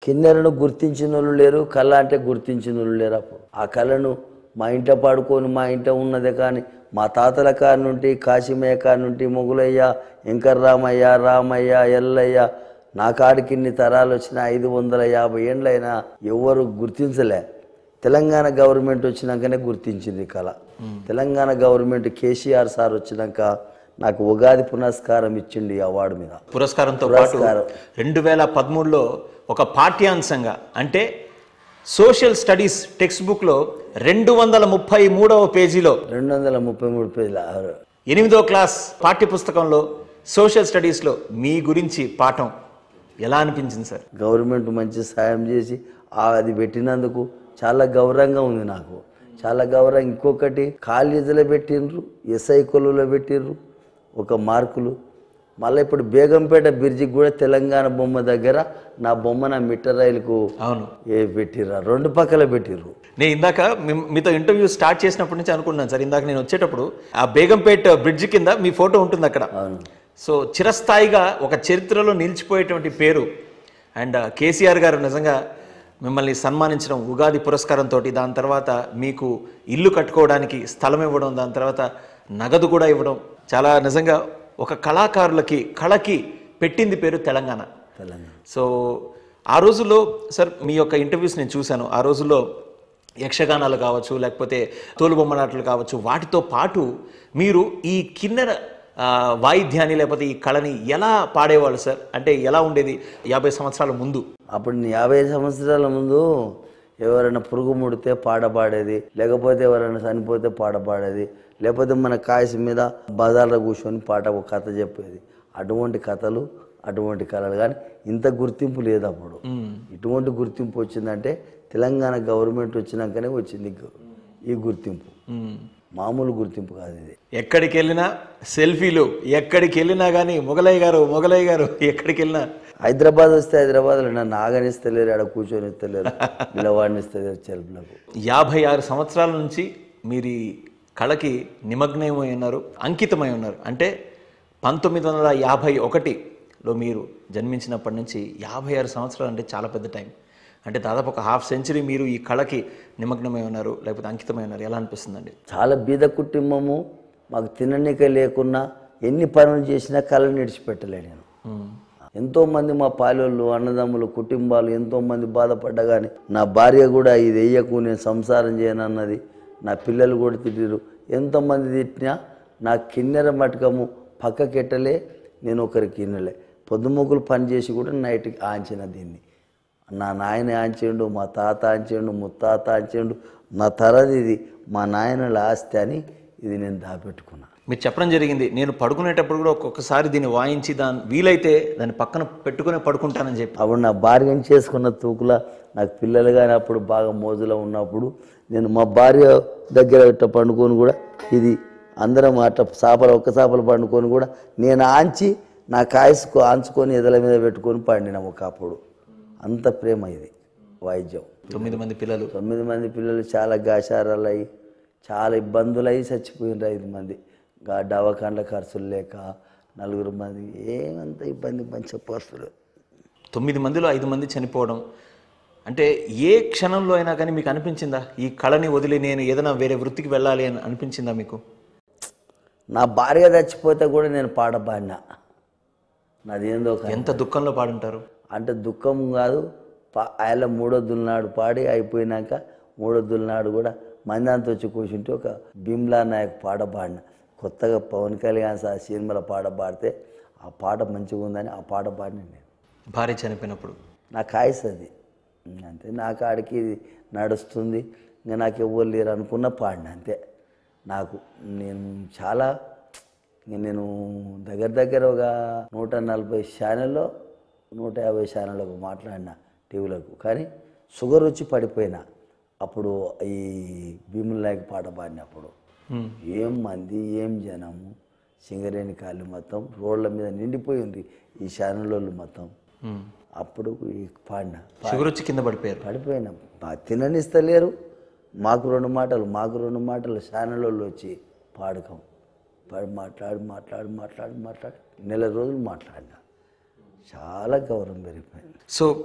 కిన్నెరను గుర్తించిన వాళ్ళు లేరు కళ అంటే గుర్తించిన వాళ్ళు లేరు అప్పుడు ఆ కళను మా ఇంట పాడుకొని మా ఇంట ఉన్నదే కానీ మా తాతల కాడి నుండి కాశీమయ్య కాడి నుండి మొగులయ్య వెంకర్రామయ్య రామయ్య ఎల్లయ్య నా కాడికి ఇన్ని తరాలు వచ్చిన ఐదు వందల యాభై ఏండ్లైనా ఎవరు గుర్తించలే తెలంగాణ గవర్నమెంట్ వచ్చినాకనే గుర్తించింది ఈ కళ తెలంగాణ గవర్నమెంట్ కేసీఆర్ సార్ వచ్చినాక నాకు ఉగాది పురస్కారం ఇచ్చింది ఈ అవార్డు మీద పురస్కారంతో పాటు పురస్కారం. రెండు వేల పదమూడులో ఒక పాఠ్యాంశంగా అంటే సోషల్ స్టడీస్ టెక్స్ట్ బుక్లో రెండు వందల ముప్పై మూడవ పేజీలో రెండు వందల ముప్పై మూడు పేజీల ఎనిమిదో క్లాస్ పాఠ్యపుస్తకంలో సోషల్ స్టడీస్లో మీ గురించి పాఠం ఎలా అనిపించింది సార్ గవర్నమెంట్ మంచి సాయం చేసి ఆ అది పెట్టినందుకు చాలా గౌరవంగా ఉంది నాకు చాలా గౌరవం ఇంకొకటి కాలేజీలో పెట్టిండ్రు ఎస్ఐ కొలువులో పెట్టిండ్రు ఒక మార్కులు మళ్ళీ ఇప్పుడు బేగంపేట బ్రిడ్జికి కూడా తెలంగాణ బొమ్మ దగ్గర నా బొమ్మ నా మిట్ట రైలుకు అవును ఏ పెట్టిర్రా రెండు పక్కల పెట్టిర్రు నేను ఇందాక మీ- మీతో ఇంటర్వ్యూ స్టార్ట్ చేసినప్పటి నుంచి అనుకున్నాను సార్ ఇందాక నేను వచ్చేటప్పుడు ఆ బేగంపేట్ బ్రిడ్జ్ కింద మీ ఫోటో ఉంటుంది అక్కడ అవును సో చిరస్థాయిగా ఒక చరిత్రలో నిలిచిపోయేటువంటి పేరు అండ్ కేసీఆర్ గారు నిజంగా మిమ్మల్ని సన్మానించడం ఉగాది పురస్కారంతో దాని తర్వాత మీకు ఇల్లు కట్టుకోవడానికి స్థలం ఇవ్వడం దాని తర్వాత నగదు కూడా ఇవ్వడం చాలా నిజంగా ఒక కళాకారులకి కళకి పెట్టింది పేరు తెలంగాణ తెలంగాణ సో ఆ రోజుల్లో సార్ మీ యొక్క ఇంటర్వ్యూస్ నేను చూశాను ఆ రోజుల్లో యక్షగానాలు కావచ్చు లేకపోతే తోలుబొమ్మలాటలు కావచ్చు వాటితో పాటు మీరు ఈ కిన్నెర ఆ, వాయిద్యాన్ని లేకపోతే ఈ కళని ఎలా పాడేవాళ్ళు సార్ అంటే ఎలా ఉండేది యాభై సంవత్సరాల ముందు అప్పుడు నీ యాభై సంవత్సరాల ముందు ఎవరైనా పురుగు ముడితే పాట పాడేది లేకపోతే ఎవరైనా చనిపోతే పాట పాడేది లేకపోతే మన కాయసి మీద బజార్లో కూర్చొని పాట ఒక కథ చెప్పేది అటువంటి కథలు అటువంటి కళలు కానీ ఇంత గుర్తింపు లేదు అప్పుడు ఇటువంటి గుర్తింపు వచ్చిందంటే తెలంగాణ గవర్నమెంట్ వచ్చినాకనే వచ్చింది ఈ గు- ఈ గుర్తింపు మ్మ్. మామూలు గుర్తింపు కాదు ఇది ఎక్కడికి వెళ్ళినా సెల్ఫీలు ఎక్కడికి వెళ్ళినా కానీ మొగలయ్య గారు మొగలయ్య గారు ఎక్కడికి వెళ్ళినా హైదరాబాద్ వస్తే హైదరాబాద్లో నన్ను ఆగనిస్తలేరు ఆడ కూర్చొని ఇస్తలేరు నిలవాడినిస్తలేరు చెలుపులకు యాభై ఆరు సంవత్సరాల నుంచి మీరు ఈ కళకి నిమగ్నమై ఉన్నారు అంకితమై ఉన్నారు అంటే పంతొమ్మిది వందల యాభై ఒకటిలో మీరు జన్మించినప్పటి నుంచి యాభై ఆరు సంవత్సరాలు అంటే చాలా పెద్ద టైం అంటే దాదాపు ఒక హాఫ్ సెంచరీ మీరు ఈ కళకి నిమగ్నమై ఉన్నారు లేకపోతే అంకితమై ఉన్నారు ఎలా అనిపిస్తుందండి చాలా బీద కుటుంబము మాకు తిననీక లేకున్నా ఎన్ని పనులు చేసినా కళను విడిచిపెట్టలే నేను మ్మ్. ఎంతోమంది మా పాలోళ్ళు అన్నదమ్ములు కుటుంబాలు ఎంతోమంది బాధపడ్డా కానీ నా భార్య కూడా ఇది వెయ్యకు నేను సంసారం చేయనన్నది నా పిల్లలు కూడా తిట్టిరు ఎంతోమంది తిట్టినా నా కిన్నెర మటకము పక్కకెట్టలే నేను ఒకరికి కిన్నెలే పొద్దుమొక్కులు పని చేసి కూడా నైట్కి ఆంచిన దీన్ని నా నాయన ఆంచిండు మా తాత ఆంచిండు ముత్తాత ఆంచిండు నా తరది ఇది మా నాయనల ఆస్తి అని ఇది నేను దాపెట్టుకున్నా మీరు చెప్పడం జరిగింది నేను పడుకునేటప్పుడు కూడా ఒక్కొక్కసారి దీన్ని వాయించి దాని వీలైతే దాన్ని పక్కన పెట్టుకునే పడుకుంటానని చెప్పి అప్పుడు నా బార్గెన్ చేసుకున్న తూకుల నాకు పిల్లలు కానీ అప్పుడు బాగా మోజులో ఉన్నప్పుడు నేను మా భార్య దగ్గర ఇట్ట పండుకొని కూడా ఇది అందరం అట్ట చేపలు ఒక్క చేపలు పండుకొని కూడా నేను ఆంచి నా కాయసుకు ఆంచుకొని ఎదల మీద పెట్టుకొని పండినాం ఒకప్పుడు అంత ప్రేమ ఇది వాయిద్యం తొమ్మిది మంది పిల్లలు తొమ్మిది మంది పిల్లలు చాలా గాశారాలు అయ్యి చాలా ఇబ్బందులు అయ్యి చచ్చిపోయినారు ఐదు మంది గా దవాఖాన్ల ఖర్చులు లేక నలుగురు మంది ఏమంత ఇబ్బంది మంచి పరిస్థితులు తొమ్మిది మందిలో ఐదు మంది చనిపోవడం అంటే ఏ క్షణంలో అయినా కానీ మీకు అనిపించిందా ఈ కళని వదిలి నేను ఏదైనా వేరే వృత్తికి వెళ్ళాలి అని అనిపించిందా మీకు నా భార్య చచ్చిపోతే కూడా నేను పాట పాడినా నాదేందో ఒక ఎంత దుఃఖంలో పాడుంటారు అంటే దుఃఖం కాదు పా- ఆయన మూడో దుల్నాడు పాడి అయిపోయినాక మూడో దుల్నాడు కూడా మందాంతో వచ్చి కూర్చుంటే ఒక భీమ్లా నాయక్ పాట పాడిన కొత్తగా పవన్ కళ్యాణ్ సార్ సినిమాలో పాట పాడితే ఆ పాట మంచిగా ఉందని ఆ పాట పాడిన నేను భార్య చనిపోయినప్పుడు నాకు ఆయుస్ అది అంతే నా కాడికి ఇది నడుస్తుంది ఇంకా నాకు ఎవరు లేరు అనుకున్న పాడిన అంతే నాకు నేను చాలా ఇంక నేను దగ్గర దగ్గర ఒక నూట నలభై ఛానల్లో నూట యాభై ఛానళ్ళకు మాట్లాడిన టీవీలకు కానీ షుగర్ వచ్చి పడిపోయినా అప్పుడు ఈ భీముల నాయక్ పాట పాడినప్పుడు హ్మ్. ఏం మంది ఏం జనము సింగరేణి కాళ్ళు మొత్తం రోడ్ల మీద నిండిపోయి ఉంది ఈ ఛానళ్ళు మొత్తం హ్మ్. అప్పుడు ఈ పాడిన షుగర్ వచ్చి కింద పడిపోయారు పడిపోయినాం మా తిననిస్తలేరు మాకు రెండు మాటలు మాకు రెండు మాటలు ఛానళ్ళు వచ్చి పాడకం పాడి మాట్లాడి మాట్లాడి మాట్లాడి మాట్లాడి నెల రోజులు మాట్లాడినా చాలా గౌరవం పెరిగిపోయింది సో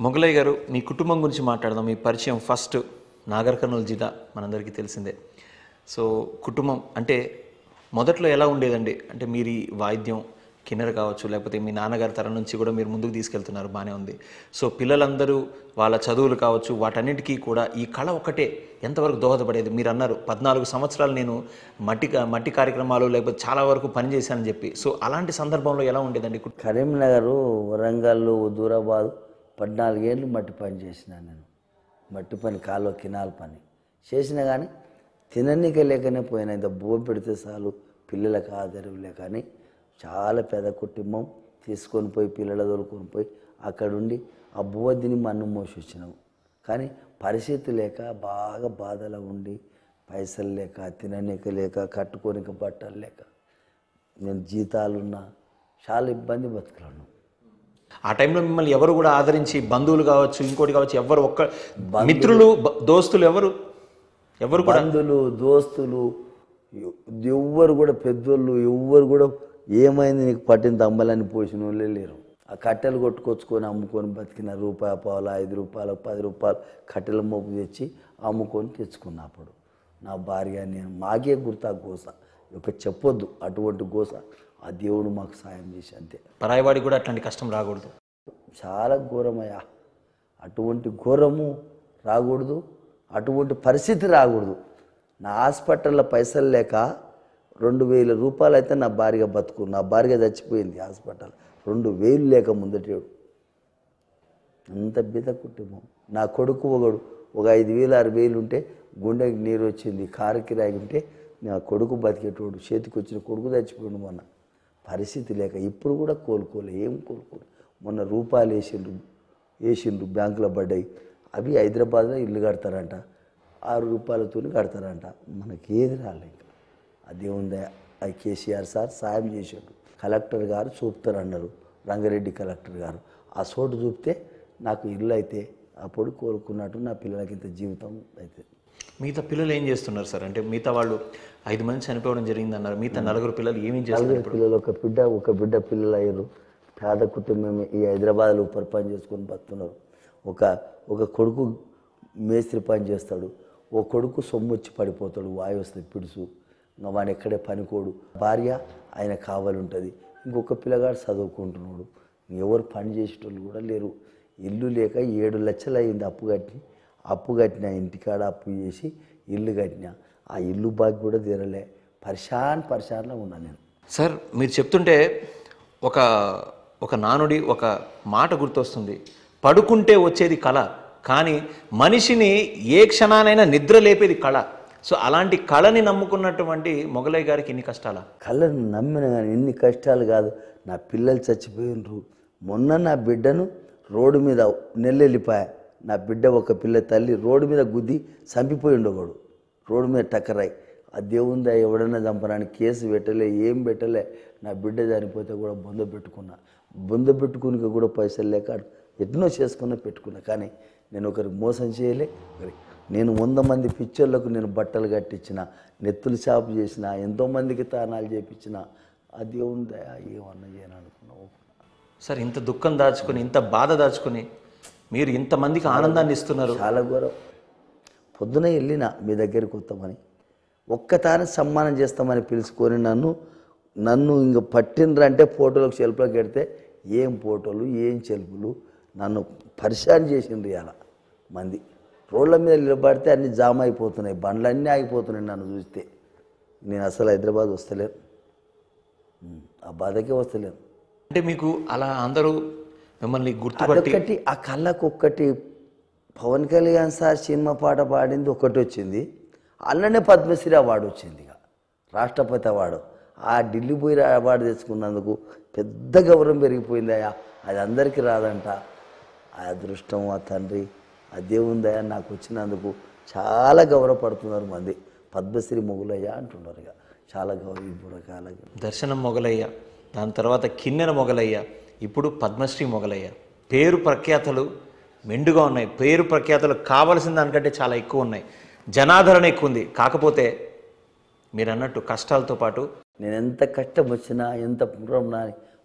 మొగలయ్య గారు మీ కుటుంబం గురించి మాట్లాడదాం మీ పరిచయం ఫస్ట్ నాగర్ కర్నూలు జిల్లా మనందరికీ తెలిసిందే సో కుటుంబం అంటే మొదట్లో ఎలా ఉండేదండి అంటే మీరు ఈ వాయిద్యం కిన్నెర కావచ్చు లేకపోతే మీ నాన్నగారి తరం నుంచి కూడా మీరు ముందుకు తీసుకెళ్తున్నారు బాగానే ఉంది సో పిల్లలందరూ వాళ్ళ చదువులు కావచ్చు వాటన్నిటికీ కూడా ఈ కళ ఒక్కటే ఎంతవరకు దోహదపడేది మీరు అన్నారు పద్నాలుగు సంవత్సరాలు నేను మట్టి కా- మట్టి కార్యక్రమాలు లేకపోతే చాలా వరకు పనిచేశానని చెప్పి సో అలాంటి సందర్భంలో ఎలా ఉండేదండి కు- కరీంనగర్ వరంగల్ దూరాబాద్ పద్నాలుగేళ్ళు మట్టి పని చేసిన నేను మట్టి పని కాలువ కినాల పని చేసినా కానీ తిననీకే లేకనే పోయినా ఇంత బువ్వ పెడితే చాలు పిల్లలకు ఆదరవులే కానీ చాలా పెద్ద కుటుంబం తీసుకొని పోయి పిల్లల దొరుకుని పోయి అక్కడుండి ఆ బువ్వ తిని మన్ను మోసి వచ్చినాం కానీ పరిస్థితి లేక బాగా బాధలో ఉండి పైసలు లేక తిననీక లేక కట్టుకోనిక బట్టలు లేక నేను జీతాలున్నా చాలా ఇబ్బంది బతుకులను ఆ టైంలో మిమ్మల్ని ఎవరు కూడా ఆదరించి బంధువులు కావచ్చు ఇంకోటి కావచ్చు ఎవరు ఒక్క మిత్రులు బ- దోస్తులు ఎవరు ఎవరు కూడా బంధువులు దోస్తులు ఎవ్- ఎవ్వరు కూడా పెద్దోళ్ళు ఎవ్వరు కూడా ఏమైంది నీకు పట్టిన తమ్మలని పోసిన వాళ్ళే లేరు ఆ కట్టెలు కొట్టుకొచ్చుకొని అమ్ముకొని బతికిన రూపాయి పావులు ఐదు రూపాయలు పది రూపాయలు కట్టెల మోపు తెచ్చి అమ్ముకొని తెచ్చుకున్నా అప్పుడు నా భార్య నేను మాకే గుర్తా గోస ఒక చెప్పొద్దు అటువంటి గోస ఆ దేవుడు మాకు సాయం చేసి అంతే పరాయివాడికి కూడా అట్లాంటి కష్టం రాకూడదు చాలా ఘోరమయ్యా అటువంటి ఘోరము రాకూడదు అటువంటి పరిస్థితి రాకూడదు నా హాస్పిటల్లో పైసలు లేక రెండు వేల రూపాయలు అయితే నా భార్య బతుకు నా భార్య చచ్చిపోయింది హాస్పిటల్ రెండు వేలు లేక ముందటేడు అంత బీద కుటుంబం నా కొడుకు ఒకడు ఒక ఐదు వేలు ఆరు వేలు ఉంటే గుండెకి నీరు వచ్చింది కారు కిరాయి ఉంటే నా కొడుకు బతికేటోడు చేతికి వచ్చిన కొడుకు చచ్చిపోయాడు మొన్న పరిస్థితి లేక ఇప్పుడు కూడా కోలుకోలే ఏం కోలుకోలే మొన్న రూపాయలు వేసిండ్రు వేసిండ్రు బ్యాంకులో పడ్డాయి అవి హైదరాబాద్లో ఇల్లు కడతారంట ఆరు రూపాయలతో కడతారంట మనకి ఏది రాలే ఇంకా అది ఉందా అది కేసీఆర్ సార్ సాయం చేశాడు కలెక్టర్ గారు చూపుతారు అన్నారు రంగారెడ్డి కలెక్టర్ గారు ఆ చోటు చూపితే నాకు ఇల్లు అయితే అప్పుడు కోరుకున్నట్టు నా పిల్లలకి ఇంత జీవితం అయితే మిగతా పిల్లలు ఏం చేస్తున్నారు సార్ అంటే మిగతా వాళ్ళు ఐదు మంది చనిపోవడం జరిగింది అన్నారు మిగతా నలుగురు పిల్లలు ఏమేం చేస్తున్నారు నలుగురు పిల్లలు ఒక బిడ్డ ఒక బిడ్డ పిల్లలు అయ్యారు పేద కుటుంబం ఈ హైదరాబాద్లో ఉపరి పని చేసుకొని బతున్నారు ఒక ఒక కొడుకు మేస్త్రి పని చేస్తాడు ఓ కొడుకు సొమ్ము వచ్చి పడిపోతాడు వాయు వస్తుంది పిడుసు ఇంకా వాడు ఎక్కడే పనికోడు భార్య ఆయన కావాలి ఉంటుంది ఇంకొక పిల్లగాడు చదువుకుంటున్నాడు ఎవరు పని చేసేటోళ్ళు కూడా లేరు ఇల్లు లేక ఏడు లక్షలు అయింది అప్పు కట్టి అప్పు కట్టిన ఇంటికాడ అప్పు చేసి ఇల్లు కట్టిన ఆ ఇల్లు బాకి కూడా తీరలే పరిశాన్ పరిశాన్లో ఉన్నా నేను సార్ మీరు చెప్తుంటే ఒక ఒక నానుడి ఒక మాట గుర్తొస్తుంది పడుకుంటే వచ్చేది కళ కానీ మనిషిని ఏ క్షణానైనా నిద్ర లేపేది కళ సో అలాంటి కళని నమ్ముకున్నటువంటి మొగలయ్య గారికి ఇన్ని కష్టాలా కళ్ళను నమ్మిన కానీ ఎన్ని కష్టాలు కాదు నా పిల్లలు చచ్చిపోయినరు మొన్న నా బిడ్డను రోడ్డు మీద నెల్లెళ్ళిపోయా నా బిడ్డ ఒక పిల్ల తల్లి రోడ్డు మీద గుద్ది చంపిపోయి ఉండేవాడు రోడ్డు మీద టక్కరాయి ఆ దేవుందా ఎవడన్నా చంపడానికి కేసు పెట్టలే ఏం పెట్టలే నా బిడ్డ చనిపోతే కూడా బొంద పెట్టుకున్నా బొంద పెట్టుకుని కూడా పైసలు లేక ఎన్నో చేసుకున్నా పెట్టుకున్నా కానీ నేను ఒకరికి మోసం చేయలే ఒకరి నేను వంద మంది పిక్చర్లకు నేను బట్టలు కట్టించిన నెత్తులు షాపు చేసిన ఎంతోమందికి తానాలు చేపించిన ఆ దేవుని దయ ఏమన్నా చేయను అనుకున్నావు సార్ ఇంత దుఃఖం దాచుకొని ఇంత బాధ దాచుకొని మీరు ఇంతమందికి ఆనందాన్ని ఇస్తున్నారు చాలా ఘోరం పొద్దున వెళ్ళిన మీ దగ్గరికి వస్తామని ఒక్కతానే సమ్మానం చేస్తామని పిలుచుకొని నన్ను నన్ను ఇంక పట్టినరంటే ఫోటోలకు సెల్ఫ్లోకి పెడితే ఏం ఫోటోలు ఏం సెల్ఫులు నన్ను పరిశాన్ చేసిండ్రు ఇవాళ మంది రోడ్ల మీద నిలబడితే అన్ని జామ్ అయిపోతున్నాయి బండ్లన్నీ ఆగిపోతున్నాయి నన్ను చూస్తే నేను అసలు హైదరాబాద్ వస్తలేను ఉమ్, ఆ బాధకే వస్తలేను అంటే మీకు అలా అందరూ మిమ్మల్ని గుర్తుపట్టి అదొక్కటి ఆ కళ్ళకు ఒక్కటి పవన్ కళ్యాణ్ సార్ సినిమా పాట పాడింది ఒకటి వచ్చింది అల్లనే పద్మశ్రీ అవార్డు వచ్చింది ఇక రాష్ట్రపతి అవార్డు ఆ ఢిల్లీ పోయి అవార్డు తెచ్చుకున్నందుకు పెద్ద గౌరవం పెరిగిపోయింది అయ్యా అది అందరికీ రాదంట ఆ అదృష్టం ఆ తండ్రి ఆ దేవుని దయ నాకు వచ్చినందుకు చాలా గౌరవపడుతున్నారు మంది పద్మశ్రీ మొగులయ్య అంటున్నారు ఇక చాలా గౌరవపూర్వకాల దర్శనం మొగలయ్య దాని తర్వాత కిన్నెర మొగలయ్య ఇప్పుడు పద్మశ్రీ మొగలయ్య పేరు ప్రఖ్యాతలు మెండుగా ఉన్నాయి పేరు ప్రఖ్యాతలు కావలసిన దానికంటే చాలా ఎక్కువ ఉన్నాయి జనాదరణ ఎక్కువ ఉంది కాకపోతే మీరు అన్నట్టు కష్టాలతో పాటు నేను ఎంత కష్టం వచ్చినా ఎంత పురం నాని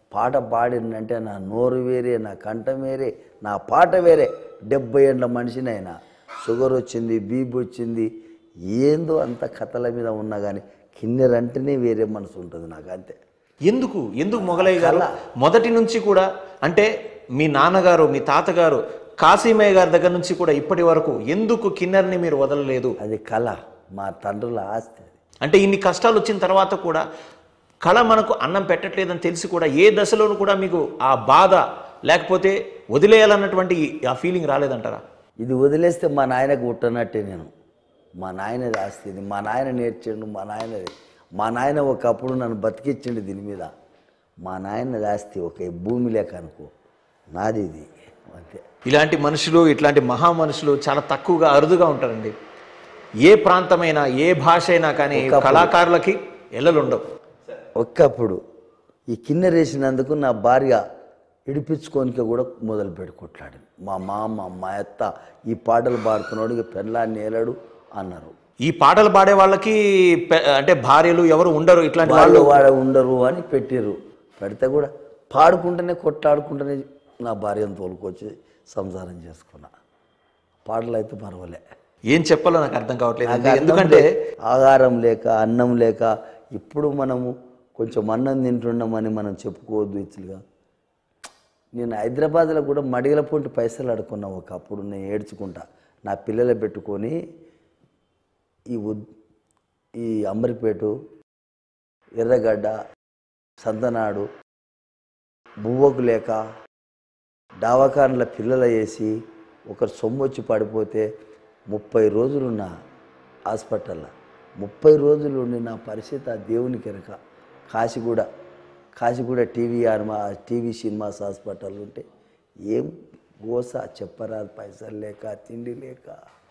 పాట పాడిందంటే నా నోరు వేరే నా కంఠం వేరే నా పాట వేరే డెబ్బై ఏళ్ళ మనిషినైనా షుగర్ వచ్చింది బీపీ వచ్చింది ఏందో అంత కథల మీద ఉన్నా కానీ కిన్నెరంటేనే వేరే మనసు ఉంటుంది నాకు అంతే ఎందుకు ఎందుకు మొగలయ్య గారు మొదటి నుంచి కూడా అంటే మీ నాన్నగారు మీ తాతగారు కాశీమయ్య గారి దగ్గర నుంచి కూడా ఇప్పటి వరకు ఎందుకు కిన్నెర్ని మీరు వదలలేదు అది కళ మా తండ్రుల ఆస్తి అది అంటే ఇన్ని కష్టాలు వచ్చిన తర్వాత కూడా కళ మనకు అన్నం పెట్టట్లేదని తెలిసి కూడా ఏ దశలోనూ కూడా మీకు ఆ బాధ లేకపోతే వదిలేయాలన్నటువంటి ఆ ఫీలింగ్ రాలేదంటారా ఇది వదిలేస్తే మా నాయనకు పుట్టనట్టే నేను మా నాయనది ఆస్తి ఇది మా నాయన నేర్చిండు మా నాయనది మా నాయన ఒకప్పుడు నన్ను బతికిచ్చిండు దీని మీద మా నాయనది ఆస్తి ఒక భూమి లేక అనుకో నాది ఇది అంతే ఇలాంటి మనుషులు ఇట్లాంటి మహా మనుషులు చాలా తక్కువగా అరుదుగా ఉంటారండి ఏ ప్రాంతమైనా ఏ భాష అయినా కానీ కళాకారులకి ఎల్లలు ఉండవు ఒక్కప్పుడు ఈ కిన్నెరేసినందుకు నా భార్య ఇడిపించుకోనిక కూడా మొదలు పెట్టి కొట్లాడింది మా మామ మా అత్త ఈ పాటలు పాడుతున్నాడు ఇక పెళ్ళాన్ని ఏలాడు అన్నారు ఈ పాటలు పాడే వాళ్ళకి పె- అంటే భార్యలు ఎవరు ఉండరు ఇట్లాంటి వాళ్ళు వాడ ఉండరు అని పెట్టిర్రు పెడితే కూడా పాడుకుంటేనే కొట్లాడుకుంటేనే నా భార్యను తోలుకొచ్చి సంసారం చేసుకున్నా పాటలు అయితే పర్వాలే ఏం చెప్పాలో నాకు అర్థం కావట్లేదు నాకు అన్నం ఎందుకంటే లే- ఆహారం లేక అన్నం లేక ఇప్పుడు మనము కొంచెం అన్నం తింటున్నామని మనం చెప్పుకోవద్దు ఇచ్చులుగా నేను హైదరాబాద్లో కూడా మడిగల పొంటి పైసలు అడుకున్నా ఒకప్పుడు నేను ఏడ్చుకుంటా నా పిల్లలు పెట్టుకొని ఈ ఉద్ ఈ అంబరిపేట ఎర్రగడ్డ సంతనాడు బువ్వకు లేక డావాకారుల పిల్లల వేసి ఒకరు సొమ్ము వచ్చి పడిపోతే ముప్పై రోజులున్న హాస్పిటల్లో ముప్పై రోజులు ఉండి నా పరిస్థితి ఆ దేవుని కనుక కాశీగూడ కాశీగూడ టీవీ ఆర్మా టీవీ సినిమాస్ హాస్పిటల్ ఉంటే ఏం గోస చెప్పరాదు పైసలు లేక తిండి లేక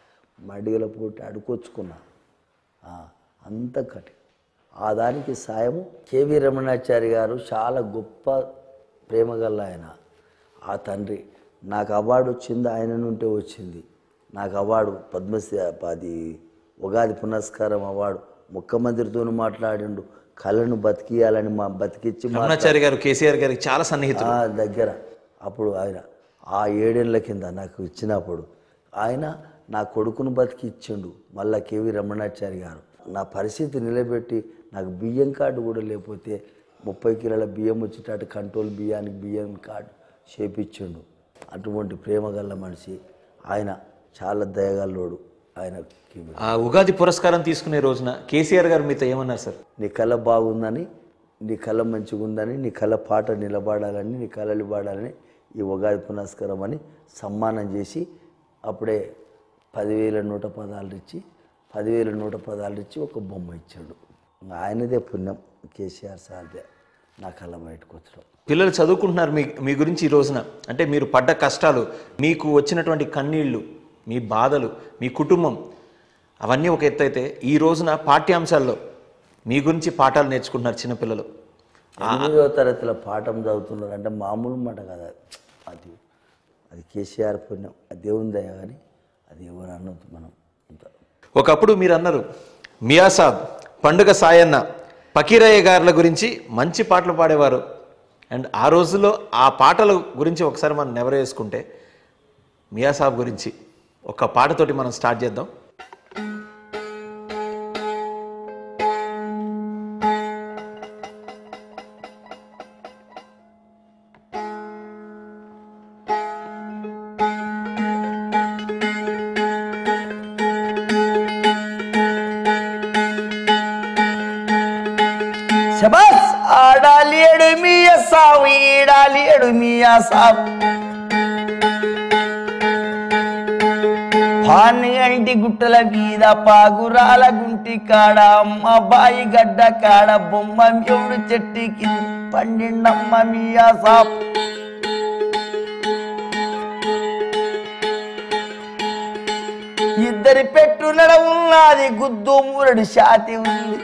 మడిగల పూట అడుకొచ్చుకున్నా ఆ, అంత కఠి ఆ దానికి సాయము కేవీ రమణాచారి గారు చాలా గొప్ప ప్రేమగల్ల ఆయన ఆ తండ్రి నాకు అవార్డు వచ్చింది ఆయన నుంటే వచ్చింది నాకు అవార్డు పద్మశ్రీ అది ఉగాది పునస్కారం అవార్డు ముఖ్యమంత్రితో మాట్లాడిండు కళను బతికియాలని మా బతికిచ్చి మా రమణాచారి గారు కేసీఆర్ గారికి చాలా సన్నిహితులు ఆ దగ్గర అప్పుడు ఆయన ఆ ఏడేళ్ల కింద నాకు ఇచ్చినప్పుడు ఆయన నా కొడుకును బతికి ఇచ్చిండు మళ్ళా కేవీ రమణాచారి గారు నా పరిస్థితి నిలబెట్టి నాకు బియ్యం కార్డు కూడా లేకపోతే ముప్పై కిలోల బియ్యం వచ్చేటట్టు కంట్రోల్ బియ్యానికి బియ్యం కార్డు చేపించిండు అటువంటి ప్రేమ గల్ల మనిషి ఆయన చాలా దయగల్లోడు ఆయన కేవీ ఆ ఉగాది పురస్కారం తీసుకునే రోజున కేసీఆర్ గారు మీతో ఏమన్నారు సార్ నీ కళ బాగుందని నీ కళ మంచిగా ఉందని నీ కళ పాట నిలబడాలని నీ కళలు పాడాలని ఈ ఉగాది పునస్కారం అని సన్మానం చేసి అప్పుడే పదివేల నూట పదాలు ఇచ్చి పదివేల నూట పదాలు ఇచ్చి ఒక బొమ్మ ఇచ్చాడు ఇంకా ఆయనదే పుణ్యం కేసీఆర్ సార్దే నా కళ బయటకు వచ్చడం పిల్లలు చదువుకుంటున్నారు మీ మీ గురించి ఈ రోజున అంటే మీరు పడ్డ కష్టాలు మీకు వచ్చినటువంటి కన్నీళ్లు మీ బాధలు మీ కుటుంబం అవన్నీ ఒక ఎత్తు అయితే ఈ రోజున పాఠ్యాంశాల్లో మీ గురించి పాఠాలు నేర్చుకుంటున్నారు చిన్నపిల్లలు ఎనిమిదవ తరగతిలో పాఠం చదువుతున్నారు అంటే మామూలు మాట కదా అది అది కేసీఆర్ పుణ్యం అది దేవుని దయ కానీ అది ఎవరు అన్నది మనం అంత ఒకప్పుడు మీరు అన్నారు మియాసాబ్ పండుగ సాయన్న పకీరయ్య గారుల గురించి మంచి పాటలు పాడేవారు అండ్ ఆ రోజుల్లో ఆ పాటల గురించి ఒకసారి మనం నెవరు వేసుకుంటే మియాసాబ్ గురించి ఒక పాటతోటి మనం స్టార్ట్ చేద్దాం శబాస్ ఆడాలి ఎడుమియ సావు ఈడాలి ఎడుమియ సావు పాన్గంటి గుట్టల మీద పాగురాల గుంటి కాడ అమ్మ బాయి గడ్డ కాడ బొమ్మ ఎవడు చెట్టి కింద పండిండమ్మ మియా సాప్ ఇద్దరి పెట్టునడ ఉన్నది గుద్దు మూరడి శాతి ఉంది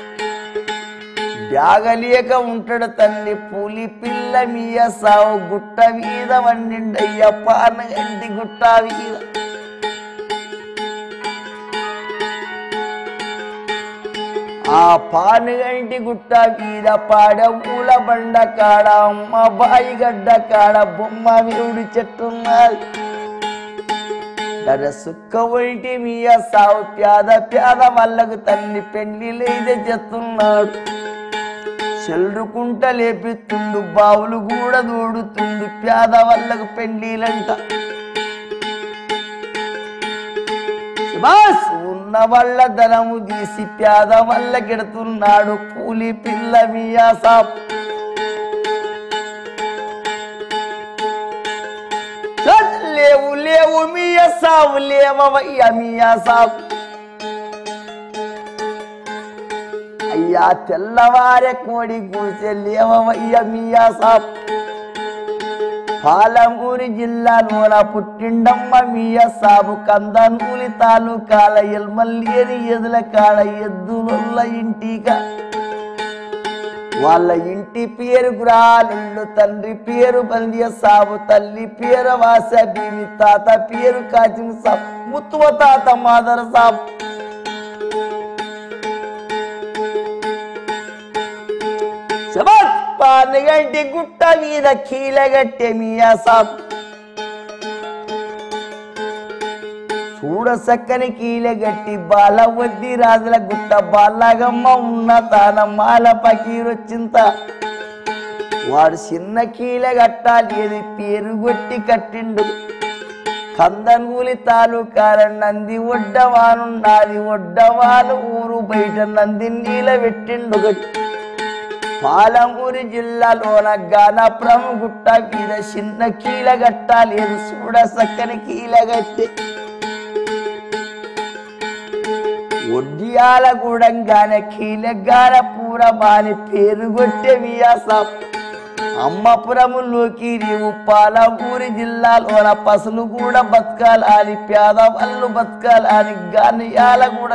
త్యాగలేక ఉంటాడు తల్లి పులి పిల్ల మీయ సావు గుట్ట మీద వండిండయ్య పానగంటి గుట్ట మీద ఆ పానుగంటి గుట్ట మీద పాడ పూల బండ కాడ అమ్మ బాయి గడ్డ కాడ బొమ్మ విరుడి చెట్టున్నది దడ సుక్క ఒంటి మీయ సావు పేద పేద వాళ్ళకు తల్లి పెళ్లి లేదే చెత్తున్నాడు చెల్లుకుంట లేపిస్తుండు బావులు కూడా దూడుతుండు పేద వాళ్ళకు పెళ్లిలంట బాస్ ఉన్న వాళ్ళ ధనము తీసి పేద వల్ల కెడుతున్నాడు కూలి పిల్ల మియా సాప్ చల్ లేవు లేవు మియా సావు లేవయ్యా మియా సాప్ అయ్యా తెల్లవారే కోడి కూసే లేవయ్యా మియా సాప్ పాలమూరి జిల్లాలోన పుట్టిండమ్మ మీయ సాబు కందనూలి తాలూకాల ఎల్మల్లేని ఎదుల కాడ ఎద్దులుల్ల ఇంటిగా వాళ్ళ ఇంటి పేరు గురాలు తండ్రి పేరు బందియ సాబు తల్లి పేరు వాస బీవి తాత పేరు కాచిం సాబ్ ముత్తువ తాత మాదర్ సాబ్ శబాష్ పానగంటి గుట్ట మీద కీలగట్టె మియా సాబ్ చూడ సక్కని కీలగట్టి బాల వద్ది రాజుల గుట్ట బాలగమ్మ ఉన్న తాన మాల పకీరొచ్చింత వాడు చిన్న కీల కట్టాలి ఏది పేరు కొట్టి కట్టిండు కందనూలి తాలూకాల నంది ఒడ్డవానున్నది ఒడ్డవాలు ఊరు బయట నంది నీల పెట్టిండు గట్టి పాలమూరి జిల్లాలోన గానపురం గుట్ట మీద చిన్న కీల గట్టాలి చూడ సక్కని కీల గట్టి ఒడ్డియాల గూడంగానే కీలగాన పూరమాని పేరు కొట్టే వియాసం అమ్మపురములోకి నీవు పాలమూరి జిల్లాలోన పసులు కూడా బతకాలని పేదవాళ్ళు బతకాలని గానియాల కూడా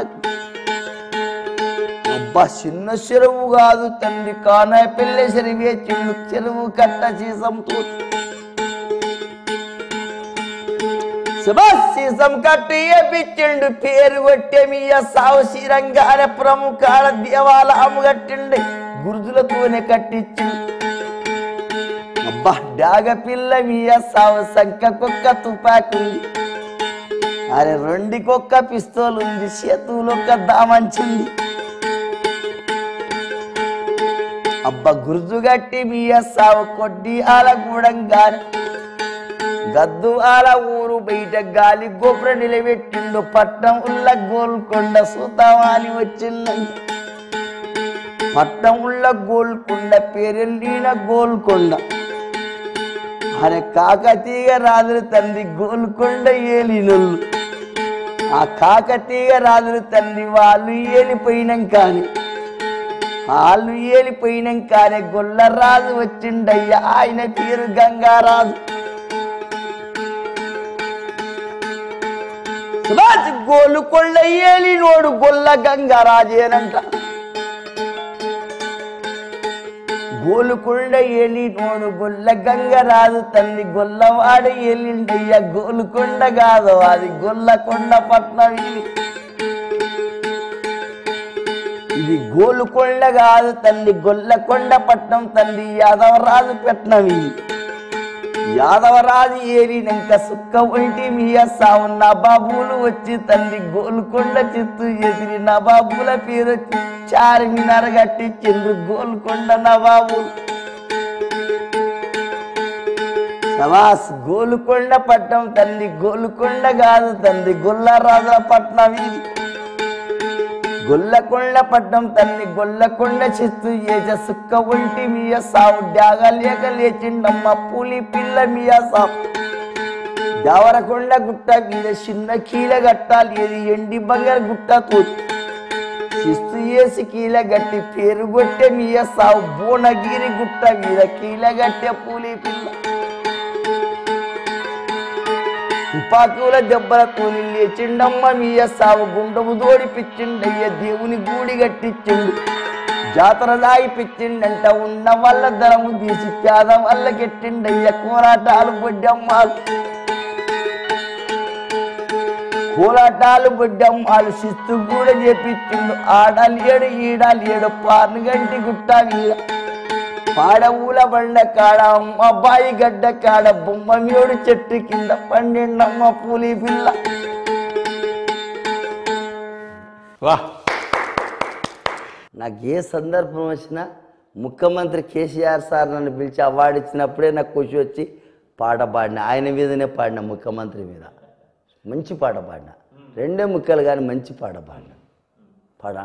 అబ్బా చిన్న చెరువు కాదు తండ్రి కాన పిల్ల చెరువే చిన్ను చెరువు కట్ట సీసంతో సుభాష్ సీసం కట్టు ఏపిచ్చిండు పేరు కొట్టే మీయ సావు శ్రీరంగాన ప్రముఖాల దేవాలయం కట్టిండు గురుజులతోనే కట్టించిండు అబ్బా డాగ పిల్ల మీయ సావు సంక కుక్క తుపాకుంది అరే రెండికొక్క పిస్తోల్ ఉంది చేతులొక్క దామంచింది అబ్బ గుర్జు గట్టి బియ్య సావు కొడ్డి ఆల గూడంగానే గద్దు ఆల ఊరు బయట గాలి గోపుర నిలబెట్టిండు పట్నం ఉల్ల గోల్కొండ సుతవాని వచ్చిందంట పట్నం ఉల్ల గోల్కొండ పేరెళ్ళిన గోల్కొండ అరే కాకతీయ రాజుల తండ్రి గోల్కొండ ఏలినోళ్ళు ఆ కాకతీయ రాజుల తండ్రి వాళ్ళు ఏలిపోయినాం కానీ వాళ్ళు ఏలిపోయినాకనే గొల్లరాజు వచ్చిండయ్యా ఆయన పేరు గంగారాజు సుభాష్ గోలుకొండ ఏలినోడు గొల్ల గంగారాజేనంట గోలుకొండ ఏలినోడు గొల్ల గంగరాజు తల్లి గొల్లవాడ ఏలిండయ్యా గోలుకొండ కాదు అది గొల్లకొండ పట్నం ఇది ఇది గోలుకొండ కాదు తల్లి గొల్లకొండ పట్నం తల్లి యాదవరాజు పట్నం ఇది యాదవరాజు ఏరినాక సుక్క ఒంటి మీయ సావు నబాబులు వచ్చి తల్లి గోల్కొండ చిత్తు ఎదిరి నబాబుల పేరు వచ్చి చార్మినార్ కట్టించిండ్రు గోల్కొండ నవాబులు సవాస్ గోలుకొండ పట్నం తల్లి గోలుకొండ కాదు తల్లి గొల్లరాజుల పట్నం ఇది గొల్లకొండ పట్నం తల్లి గొల్లకొండ చిత్తు ఏజ సుక్క ఒంటి మీయ సావు డాగ లేక లేచిండమ్మ పులి పిల్ల మీయ సావు దేవరకొండ గుట్ట మీద చిన్న కీల గట్టాలి ఏది ఎండి బంగారు గుట్ట తోచి శిస్తు వేసి కీల గట్టి పేరు కొట్టే మీయ సావు భువనగిరి గుట్ట మీద కీల గట్టే పులి పిల్ల తుపాకుల దెబ్బల తోలి లేచిండమ్మ మీయ సావు గుండము దోడిపిచ్చిండయ్య దేవుని గూడి కట్టించిండు జాతర దాగిపిచ్చిండంట ఉన్న వల్ల ధరము తీసి పేద వల్ల కెట్టిండయ్య కోరాటాలు బొడ్డమ్మ కోలాటాలు బుడ్డమ్మాలు శిస్తు కూడా చేపించిండు ఆడలేడు ఈడలేడు పార్ను గంటి గుట్ట మీద పాడ ఊల బండ కాడ అబ్బాయి గడ్డ కాడ బొమ్మ మేడు చెట్టు కింద పండిండమ్మ పూలి పిల్ల వాహ్ నాకు ఏ సందర్భం వచ్చినా ముఖ్యమంత్రి కేసీఆర్ సార్ నన్ను పిలిచి అవార్డు ఇచ్చినప్పుడే నాకు ఖుషి వచ్చి పాట పాడిన ఆయన మీదనే పాడిన ముఖ్యమంత్రి మీద మంచి పాట పాడిన రెండే ముక్కలు కానీ మంచి పాట పాడిన పాడా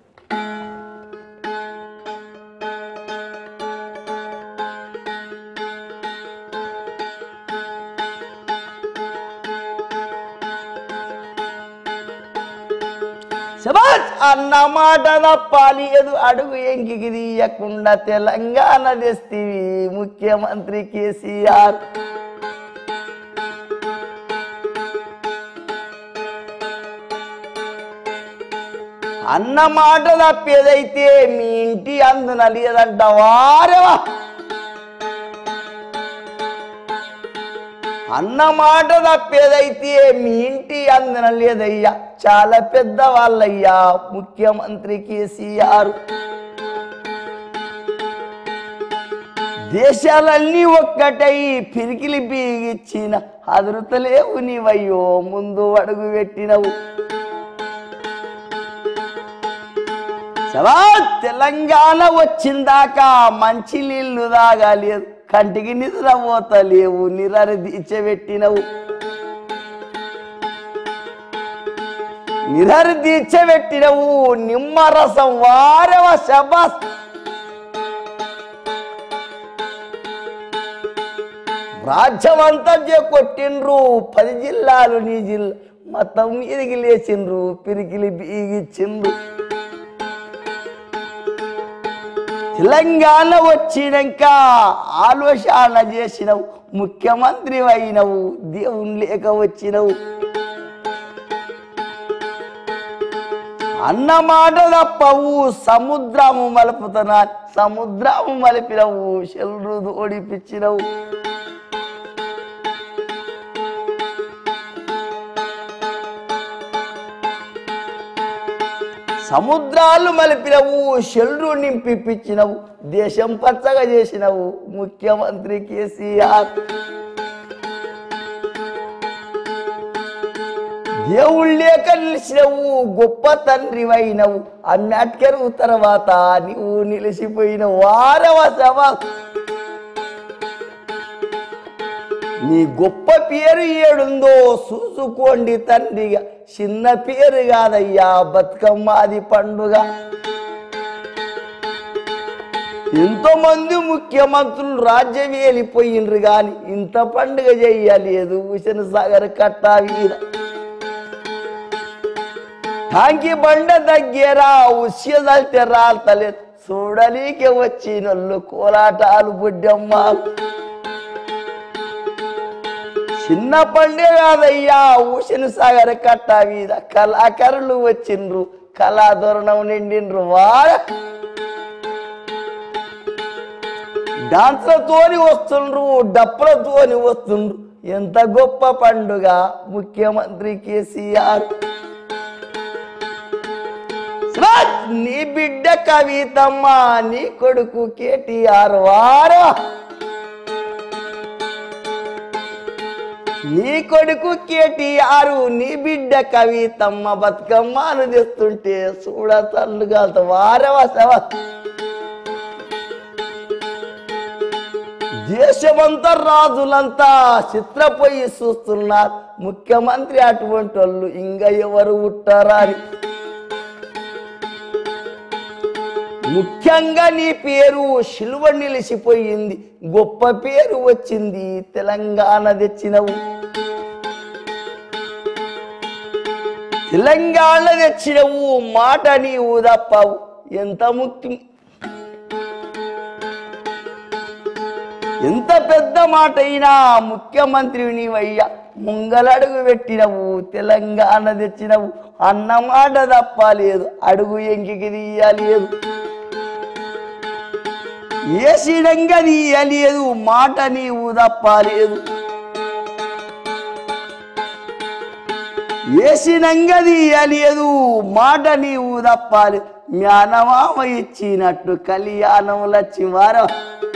శబాష్ అన్న మాట తప్పాలేదు అడుగు ఎంకికి తీయకుండా తెలంగాణ తెస్తివి ముఖ్యమంత్రి కేసీఆర్ అన్న మాట తప్పేదైతే మీ ఇంటి అందున లేదంట వారేవా అన్న మాట తప్పేదైతే మీ ఇంటి అందున లేదయ్యా చాలా పెద్ద వాళ్ళయ్యా ముఖ్యమంత్రి కేసీఆర్ దేశాలన్నీ ఒక్కటై పిరికిలి బీగిచ్చిన అదురుతలేవు నీవయ్యో ముందు అడుగు పెట్టినవు శవా తెలంగాణ వచ్చిందాక మంచి నీళ్లు తాగాలేదు కంటికి నిద్ర పోతలేవు నిరరి దీర్చబెట్టినవు నిరరి దీర్చబెట్టినవు నిమ్మరసం వారవ శబాస్ రాజ్యమంతా కొట్టిండ్రు పది జిల్లాలు నీ జిల్లా మొత్తం మీదికి లేచిండ్రు పిరికిలి బీగిచ్చిండ్రు తెలంగాణ వచ్చినాక ఆలోచన చేసినవు ముఖ్యమంత్రి అయినవు దేవుని లేక వచ్చినవు అన్న మాట తప్పవు సముద్రము మలుపుతున్నా సముద్రము మలిపినవు శల్రు ఓడిపించినవు సముద్రాలు మలిపినవు షెల్రు నింపిపించినవు దేశం పచ్చగా చేసినవు ముఖ్యమంత్రి కేసీఆర్ దేవుళ్ళు లేక నిలిచినవు గొప్ప తండ్రి అయినవు అన్నట్కెరువు తర్వాత నీవు నిలిచిపోయిన వారవ సభ నీ గొప్ప పేరు ఏడుందో చూసుకోండి తండ్రిగా చిన్న పేరు కాదయ్యా బతుకమ్మ అది పండుగ ఎంతో మంది ముఖ్యమంత్రులు రాజ్యం వెళ్ళిపోయిండ్రు గాని ఇంత పండుగ చెయ్యలేదు హుసేన్ సాగర్ కట్టా వీర టాంకి బండ దగ్గర ఉస్యదల్తే రాల్తలేదు చూడనీకే వచ్చినోళ్ళు కోలాటాలు బుడ్డమ్మాలు చిన్న పండే కాదయ్యా ఊషన్ సాగర్ కట్ట మీద కళాకారులు వచ్చిండ్రు కళాధోరణం నిండిండ్రు వార డాన్స్లతోని వస్తుండ్రు డప్పులతోని వస్తుండ్రు ఎంత గొప్ప పండుగ ముఖ్యమంత్రి కేసీఆర్ స్వాత్! నీ బిడ్డ కవితమ్మ నీ కొడుకు కేటీఆర్ వారా నీ కొడుకు కేటీఆర్ నీ బిడ్డ కవితమ్మ బతుకమ్మను తెస్తుంటే చూడ తల్లుగా వారవ సవ దేశమంతా రాజులంతా చిత్రపోయి చూస్తున్నారు ముఖ్యమంత్రి అటువంటి వాళ్ళు ఇంకా ఎవరు ఉంటారా అని ముఖ్యంగా నీ పేరు శిలువ నిలిచిపోయింది గొప్ప పేరు వచ్చింది తెలంగాణ తెచ్చినవు తెలంగాణ తెచ్చినవు మాట నీవు తప్పవు ఎంత ముఖ్యం ఎంత పెద్ద మాట అయినా ముఖ్యమంత్రి నీవయ్యా ముంగలడుగు పెట్టినవు తెలంగాణ తెచ్చినవు అన్న మాట తప్పలేదు అడుగు ఎంకికి తీయలేదు ఏసిడంగా తీయలేదు మాట నీవు తప్పలేదు వేసినంగది అలియదు మాట నీవు తప్పాలి జ్ఞానమామ ఇచ్చినట్టు కళ్యాణం లచ్చివారం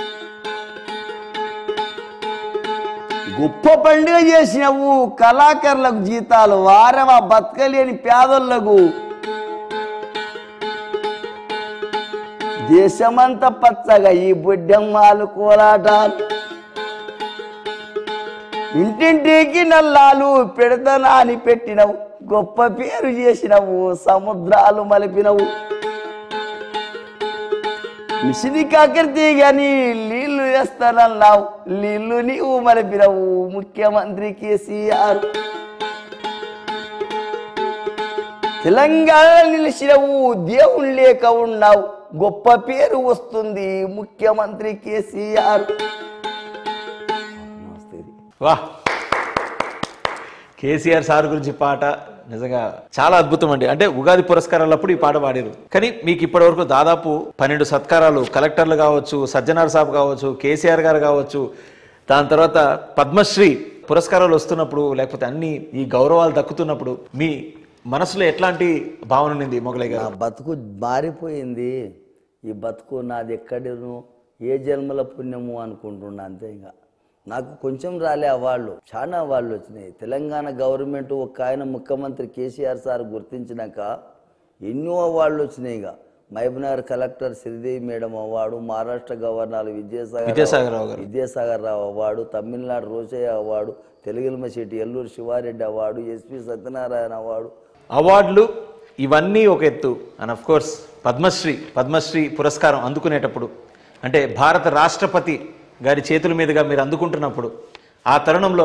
గొప్ప పండుగ చేసినవు కళాకారులకు జీతాలు వారమా బతకలేని పేదోళ్లకు దేశమంతా పచ్చగా ఈ బుడ్డమ్మాలు కోలాటాలు ఇంటింటికి నల్లాలు పెడతనా అని పెట్టినవు గొప్ప పేరు చేసినవు సముద్రాలు మలిపినవు మిషిని కాకరితే గాని నీళ్లు వేస్తానన్నావు నీళ్లు నీవు మలిపినవు ముఖ్యమంత్రి కేసీఆర్ తెలంగాణ నిలిచినవు దేవుని లేక ఉన్నావు గొప్ప పేరు వస్తుంది ముఖ్యమంత్రి కేసీఆర్ నమస్తే వా కేసీఆర్ సార్ గురించి పాట నిజంగా చాలా అద్భుతం అండి అంటే ఉగాది పురస్కారాలప్పుడు ఈ పాట పాడారు కానీ మీకు ఇప్పటివరకు దాదాపు పన్నెండు సత్కారాలు కలెక్టర్లు కావచ్చు సజ్జనార్ సాబ్ కావచ్చు కేసీఆర్ గారు కావచ్చు దాని తర్వాత పద్మశ్రీ పురస్కారాలు వస్తున్నప్పుడు లేకపోతే అన్ని ఈ గౌరవాలు దక్కుతున్నప్పుడు మీ మనసులో ఎట్లాంటి భావన ఉండింది మొగలయ్య నా గారు బతుకు మారిపోయింది ఈ బతుకు నాది ఎక్కడను ఏ జన్మల పుణ్యము అనుకుంటున్నా అంతే ఇంకా నాకు కొంచెం రాలే అవాళ్ళు చాలా అవాళ్ళు వచ్చినాయి తెలంగాణ గవర్నమెంట్ ఒక ఆయన ముఖ్యమంత్రి కేసీఆర్ సార్ గుర్తించినాక ఎన్నో అవార్డులు వచ్చినాయి ఇక Mahabubnagar collector Sridevi madam award Maharashtra governor Vidyasagar Vidyasagar Rao garu Vidyasagar Rao award Tamil Nadu Rosaiah award తెలుగులమ Shetty Yelluru Shiva Reddy award SP Satyanarayana award అవార్డులు ఇవన్నీ ఒక ఎత్తు and of course Padma Shri Padma Shri పురస్కారం అందుకునేటప్పుడు అంటే భారత రాష్ట్రపతి గారి చేతుల మీదుగా మీరు అందుకుంటున్నప్పుడు ఆ తరుణంలో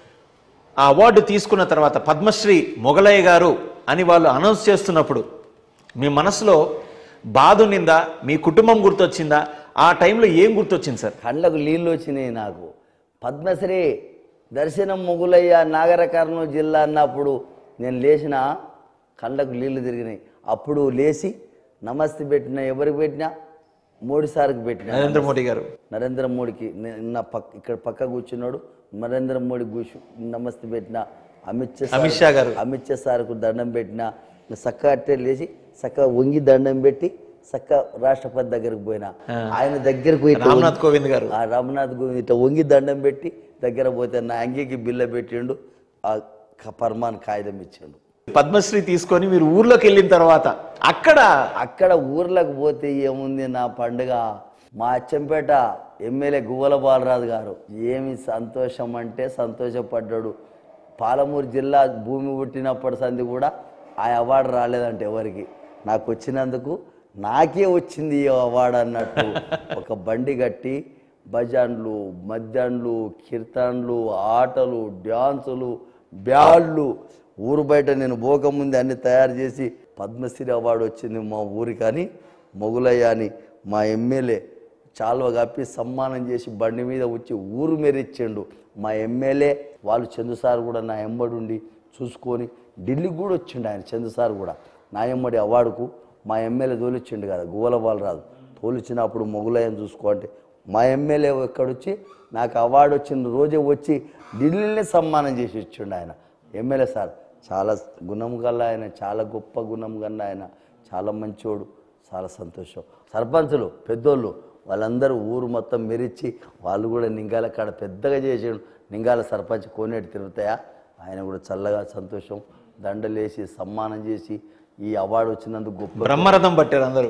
ఆ అవార్డు తీసుకున్న తర్వాత పద్మశ్రీ మొగలయ్య గారు అని వాళ్ళు అనౌన్స్ చేస్తున్నప్పుడు మీ మనసులో బాధ ఉన్నిందా మీ కుటుంబం గుర్తొచ్చిందా ఆ టైంలో ఏం గుర్తొచ్చింది సార్ కళ్ళకు నీళ్ళు వచ్చినాయి నాకు పద్మశ్రీ దర్శనం మొగులయ్య నాగర కర్నూలు జిల్లా అన్నప్పుడు నేను లేచిన కళ్ళకు నీళ్లు తిరిగినాయి అప్పుడు లేచి నమస్తే పెట్టిన ఎవరికి పెట్టినా మోడీ సార్కి పెట్టిన నరేంద్ర మోడీ గారు నరేంద్ర మోడీకి నే- నా పక్క ఇక్కడ పక్క కూర్చున్నాడు నరేంద్ర మోడీ కూర్చు నమస్తే పెట్టిన అమిత్ షా అమిత్ షా గారు. అమిత్ షా సార్కు దండం పెట్టిన చక్క అట్టే లేచి చక్క వంగి దండం పెట్టి చక్క రాష్ట్రపతి దగ్గరికి పోయినా ఆయన దగ్గరకు పోయి ఇట్లా రామ్నాథ్ కోవింద్ గారు ఆ రామనాథ్ గోవింద్ ఇట్లా వంగి దండం పెట్టి దగ్గర పోతే నా అంగీకి బిల్ల పెట్టిండు ఆ క- పర్మాన్ కాగితం ఇచ్చిండు పద్మశ్రీ తీసుకొని మీరు ఊర్లోకి వెళ్ళిన తర్వాత అక్కడ అక్కడ ఊర్లకు పోతే ఏముంది నా పండుగ మా అచ్చంపేట ఎమ్మెల్యే గువ్వల బాలరాజు గారు ఏమి సంతోషం అంటే సంతోషపడ్డాడు పాలమూరు జిల్లా భూమి పుట్టినప్పటి సంది కూడా ఆ అవార్డు రాలేదంటే ఎవరికి నాకు వచ్చినందుకు నాకే వచ్చింది ఈ అవార్డు అన్నట్టు ఒక బండి కట్టి భజన్లు మధ్యాహ్నలు కీర్తనలు ఆటలు డ్యాన్సులు బ్యాళ్ళు ఊరు బయట నేను పోకముందే అన్ని తయారు చేసి పద్మశ్రీ అవార్డు వచ్చింది మా ఊరి కానీ మొగులయ్య అని మా ఎమ్మెల్యే చాలువ కప్పి సన్మానం చేసి బండి మీద వచ్చి ఊరు మెరిచ్చిండు మా ఎమ్మెల్యే వాళ్ళు చందు సార్ కూడా నా ఎంబడి ఉండి చూసుకొని ఢిల్లీకి కూడా వచ్చిండు ఆయన చందు సార్ కూడా నా ఎంబడి అవార్డుకు మా ఎమ్మెల్యే తోలిచ్చిండు కదా గువ్వల బాలరాజు తోలిచ్చినప్పుడు మొగులయ్యని చూసుకో అంటే మా ఎమ్మెల్యే ఎక్కడొచ్చి నాకు అవార్డు వచ్చిన రోజే వచ్చి ఢిల్లీనే సన్మానం చేసి ఇచ్చిండు ఆయన ఎమ్మెల్యే సార్ చాలా గుణం గల్ల ఆయన చాలా గొప్ప గుణం గల్ల ఆయన చాలా మంచోడు చాలా సంతోషం సర్పంచులు పెద్దోళ్ళు వాళ్ళందరూ ఊరు మొత్తం మెరిచి వాళ్ళు కూడా నింగాల కాడ పెద్దగా చేసాడు నింగాల సర్పంచ్ కోనేటి తిరుగుతాయా ఆయన కూడా చల్లగా సంతోషం దండలేసి సన్మానం చేసి ఈ అవార్డు వచ్చినందుకు గొప్ప బ్రహ్మరథం పట్టారు అందరూ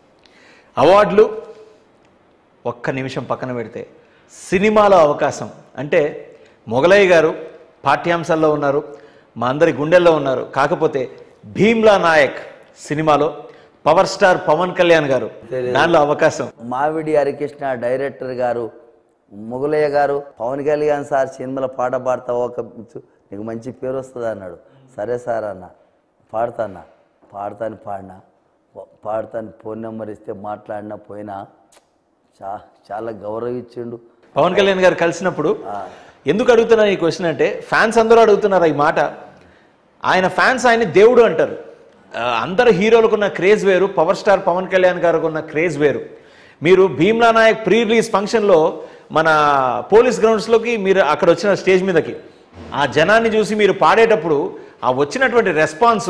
అవార్డులు ఒక్క నిమిషం పక్కన పెడితే సినిమాలో అవకాశం అంటే మొగలయ్య గారు పాఠ్యాంశాల్లో ఉన్నారు మా అందరి గుండెల్లో ఉన్నారు కాకపోతే భీమ్లా నాయక్ సినిమాలో పవర్ స్టార్ పవన్ కళ్యాణ్ గారు దానిలో అవకాశం మావిడి హరికృష్ణ డైరెక్టర్ గారు మొగులయ్య గారు పవన్ కళ్యాణ్ సార్ సినిమాలో పాట పాడతావు ఒక నీకు మంచి పేరు వస్తుంది అన్నాడు సరే సార్ అన్న పాడతానా పాడతాను పాడినా పా- పాడతాను ఫోన్ నెంబర్ ఇస్తే మాట్లాడినా పోయినా చా చాలా గౌరవించిండు పవన్ కళ్యాణ్ గారు కలిసినప్పుడు ఎందుకు అడుగుతున్నా ఈ క్వశ్చన్ అంటే ఫ్యాన్స్ అందరూ అడుగుతున్నారు ఈ మాట ఆయన ఫ్యాన్స్ ఆయన దేవుడు అంటారు ఆ, అందరు హీరోలకు ఉన్న క్రేజ్ వేరు పవర్ స్టార్ పవన్ కళ్యాణ్ గారికి ఉన్న క్రేజ్ వేరు మీరు భీమ్లా నాయక్ ప్రీ రిలీజ్ ఫంక్షన్లో మన పోలీస్ గ్రౌండ్స్లోకి మీరు అక్కడ వచ్చిన స్టేజ్ మీదకి ఆ జనాన్ని చూసి మీరు పాడేటప్పుడు ఆ వచ్చినటువంటి రెస్పాన్స్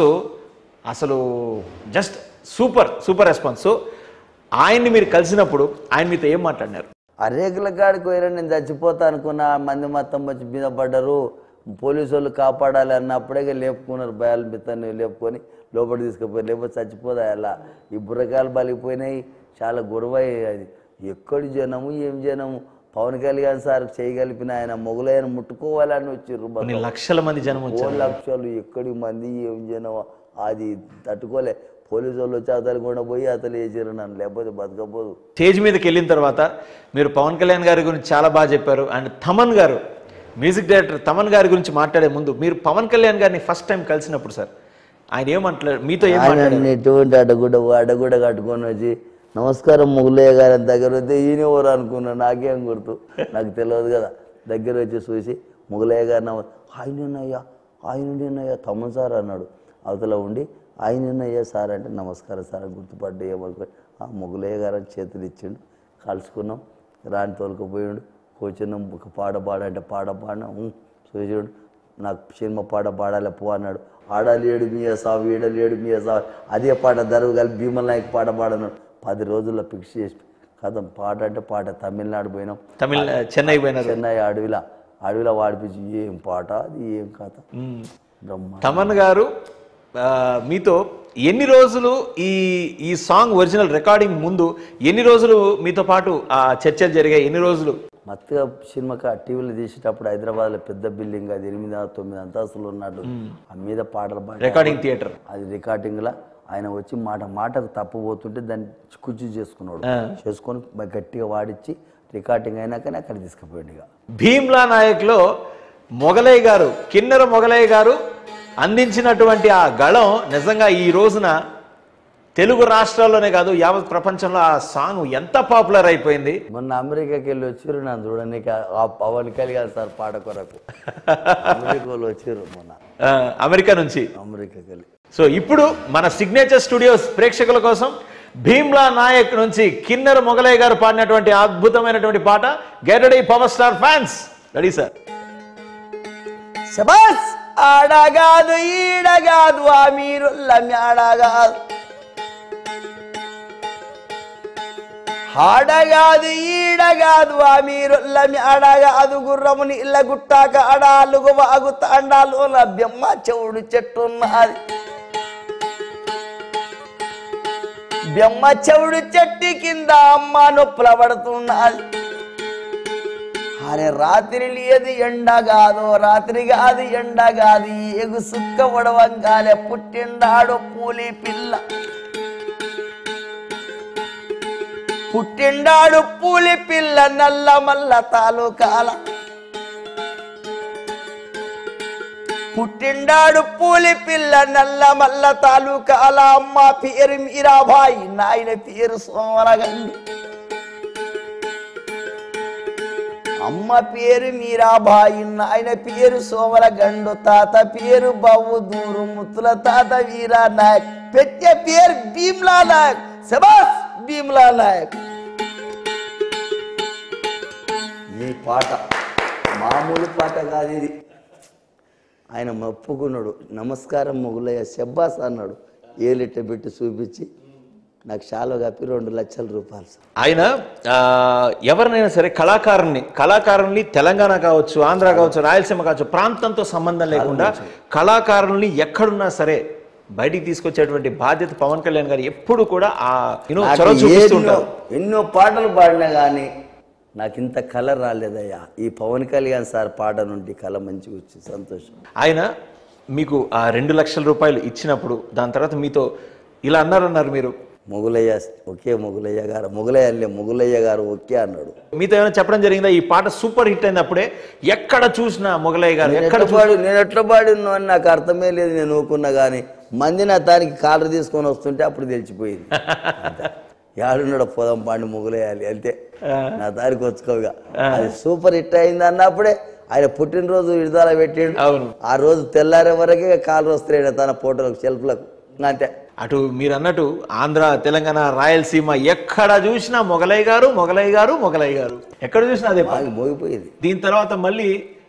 అసలు just super super response so ఆయన్ని మీరు కలిసినప్పుడు ఆయన మీతో ఏం మాట్లాడినారు ఆ రేకుల కాడికి పోయినా నేను చచ్చిపోతా అనుకున్నా మంది మొత్తం వచ్చి మీద పడ్డారు పోలీసు వాళ్ళు కాపాడాలి అన్నప్పుడే ఇక లేపుకున్నారు భయాలు మిత్తాన్ని లేపుకొని లోపలికి తీసుకుపోయారు లేకపోతే చచ్చిపోదా అలా ఈ బుర్రకాయలు బలిగిపోయినాయి చాలా గురువై అది ఎక్కడి జనము ఏం జనము పవన్ కళ్యాణ్ సార్ చేయగలిపిన ఆయన మొగులైన ముట్టుకోవాలని వచ్చిర్రు కొన్ని లక్షల మంది జనం వచ్చారు ఓ లక్షలు ఎక్కడి మంది ఏం జనం అది తట్టుకోలే పోలీసు వాళ్ళు వచ్చి అతలు కూడా పోయి అతలు వేసారు నన్ను లేకపోతే బతకపోదు స్టేజ్ మీదకి వెళ్ళిన తర్వాత మీరు పవన్ కళ్యాణ్ గారి గురించి చాలా బాగా చెప్పారు అండ్ తమన్ గారు మ్యూజిక్ డైరెక్టర్ తమన్ గారి గురించి మాట్లాడే ముందు మీరు పవన్ కళ్యాణ్ గారిని ఫస్ట్ టైం కలిసినప్పుడు సార్ ఆయన ఏమంటారు మీతో ఏం ఆయన మాట్లాడారు ఎటువంటి అడ్డగుడ్డ అడ్డగుడ్డ కట్టుకొని వచ్చి నమస్కారం ముగులయ్య గారి దగ్గర వస్తే ఈయన ఎవరు అనుకున్నా నాకేం గుర్తు నాకు తెలియదు కదా దగ్గర వచ్చి చూసి ముగులయ్య గారు నమ ఆయనన్నయ్యా ఆయనన్నయ్యా తమ్ముడు సార్ అన్నాడు అవతల ఉండి ఆయనన్నయ్యా సార్ అంటే నమస్కారం సార్ అని గుర్తుపడ్డా ఏమనుకో ఆ ముగులయ్య గారు అని చేతులు ఇచ్చిండు కలుసుకున్నాం రాని తోలుకుపోయిండు కూర్చున్నాం ఒక పాట పాడంటే పాట పాడినా "ఉం" చూసాడు నాకు సినిమా పాట పాడాలి పో అన్నాడు ఆడలేడు మీ సాగు ఈడలేడు మీ సాగు అదే పాట దరువు కలిపి భీమల నాయక్ పాట పాడన్నాడు పది రోజుల్లో ఫిక్స్ చేసి కథం పాట అంటే పాట తమిళనాడు పోయినాం తమిళ చెన్నై పోయినారు చెన్నై అడవిలో అడవిలో వాడిపించి ఏం పాట అది ఏం కథ మ్మ్. బ్రహ్మ తమన్ గారు ఆ, మీతో ఎన్ని రోజులు ఈ ఈ సాంగ్ ఒరిజినల్ రికార్డింగ్ ముందు ఎన్ని రోజులు మీతో పాటు ఆ చర్చలు జరిగాయి ఎన్ని రోజులు మత్తుగా సినిమాకి టీవీలో తీసేటప్పుడు హైదరాబాద్లో పెద్ద బిల్డింగ్ అది ఎనిమిది తొమ్మిది అంతస్తులు ఉన్నట్టు ఆ మీద పాటలు పాడి రికార్డింగ్ థియేటర్ అది రికార్డింగ్లో ఆయన వచ్చి మాట మాటకు తప్పు పోతుంటే దాన్ని కుర్చీ చేసుకున్నాడు చేసుకొని బాగా గట్టిగా వాడిచ్చి రికార్డింగ్ అయినాకనే అక్కడ తీసుకుపోయాడు ఇక భీమ్లా నాయక్లో మొగలయ్య గారు కిన్నెర మొగలయ్య గారు అందించినటువంటి ఆ గళం నిజంగా ఈ రోజున తెలుగు రాష్ట్రాల్లోనే కాదు యావత్ ప్రపంచంలో ఆ సాంగ్ ఎంత పాపులర్ అయిపోయింది మొన్న అమెరికాకి వెళ్ళి వచ్చిర్రు నన్ను చూడడానికి ఆ పవన్ కళ్యాణ్ సార్ పాట కొరకు అమెరికా వాళ్ళు వచ్చిర్రు మొన్న ఆ, అమెరికా నుంచి అమెరికాకి వెళ్ళి సో ఇప్పుడు మన సిగ్నేచర్ స్టూడియోస్ ప్రేక్షకుల కోసం భీమ్లా నాయక్ నుంచి కిన్నెర మొగలయ్య గారు పాడినటువంటి అద్భుతమైనటువంటి పాట get ready power star fans ready sir శబాస్ ఆడగాదు ఈడగాదు ఆ మీరు ఆడగాదు ఆడగాదు ఈడగాదు ఆ మీరు ఆడగాదు గుర్రముని ఇళ్ళ గుట్టాక అడాలుగు వాగు తాండాలు లభ్యమ్మ చెవుడు చెట్టున్నది బెమ్మ చెవుడు చెట్టు కింద అమ్మ నొప్పుల పడుతున్నది అరే రాత్రి లేదు ఎండ కాదు రాత్రి కాదు ఎండ కాదు ఏగు సుక్క ఉడవంగాలే పుట్టిండాడు పూలి పిల్ల పుట్టిండాడు పూలి పిల్ల నల్ల మల్ల తాలూకాల పుట్టిండాడు పూలి పిల్ల నల్ల మల్ల తాలూకాల అమ్మ పేరు మీరాబాయి నాయన పేరు సోమరగండి అమ్మ పేరు మీరాబాయి నాయన పేరు సోమర గండు తాత పేరు బాబు దూరు ముత్తుల తాత వీరా నాయక్ పెట్టే పేరు భీమ్లా నాయక్ శబాస్ భీమ్లా నాయక్ ఈ పాట మామూలు పాట కాదు ఇది ఆయన ఒప్పుకున్నాడు నమస్కారం మొగులయ్య శబ్బాస్ అన్నాడు ఏలిట్ట పెట్టి చూపించి నాకు చాలా కప్పి రెండు లక్షల రూపాయలు సార్ ఆయన ఆ, ఎవరినైనా సరే కళాకారుని కళాకారుల్ని తెలంగాణ కావచ్చు ఆంధ్ర కావచ్చు రాయలసీమ కావచ్చు ప్రాంతంతో సంబంధం లేకుండా కళాకారుల్ని ఎక్కడున్నా సరే బయటికి తీసుకొచ్చేటువంటి బాధ్యత పవన్ కళ్యాణ్ గారు ఎప్పుడు కూడా ఆ యూనో నాకు చొరవ చూపిస్తూ ఎన్నో ఉంటారు ఎన్నో పాటలు పాడినా కానీ నాకు ఇంత కళ రాలేదయ్యా ఈ పవన్ కళ్యాణ్ సార్ పాట నుండి కళ మంచిగా వచ్చి సంతోషం ఆయన మీకు ఆ రెండు లక్షల రూపాయలు ఇచ్చినప్పుడు దాని తర్వాత మీతో ఇలా అన్నారన్నారు మీరు మొగులయ్య ఒకే మొగులయ్య గారు మొగులయ్య అల్లే మొగులయ్య గారు ఒకే అన్నాడు మీతో ఏమైనా చెప్పడం జరిగిందా ఈ పాట సూపర్ హిట్ అయినప్పుడే ఎక్కడ చూసినా మొగలయ్య గారు నేను ఎక్కడ ఎట్లా పాడి నేను ఎట్లా పాడినో అని నాకు అర్థమే లేదు నేను ఊకున్నా కానీ మంది నా దానికి కాలర్ తీసుకొని వస్తుంటే అప్పుడు తెలిసిపోయింది అంతే. యాడున్నాడు పోదాం పాడి మొగులేయాలి అంతే నా దారికి వచ్చుకోగా అది సూపర్ హిట్ అయింది అన్నప్పుడే ఆయన పుట్టినరోజు విడుదల పెట్టిండు అవును ఆ రోజు తెల్లారే వరకే కాలు వస్తున్నాయి తన ఫోటోలకు షెల్ఫ్లకు అంతే అటు మీరు అన్నట్టు ఆంధ్ర తెలంగాణ రాయలసీమ ఎక్కడ చూసినా మొగలయ్య గారు మొగలయ్య గారు మొగలయ్య గారు ఎక్కడ చూసినా అదే పాట. బాగా మోగిపోయింది దీని తర్వాత మళ్ళీ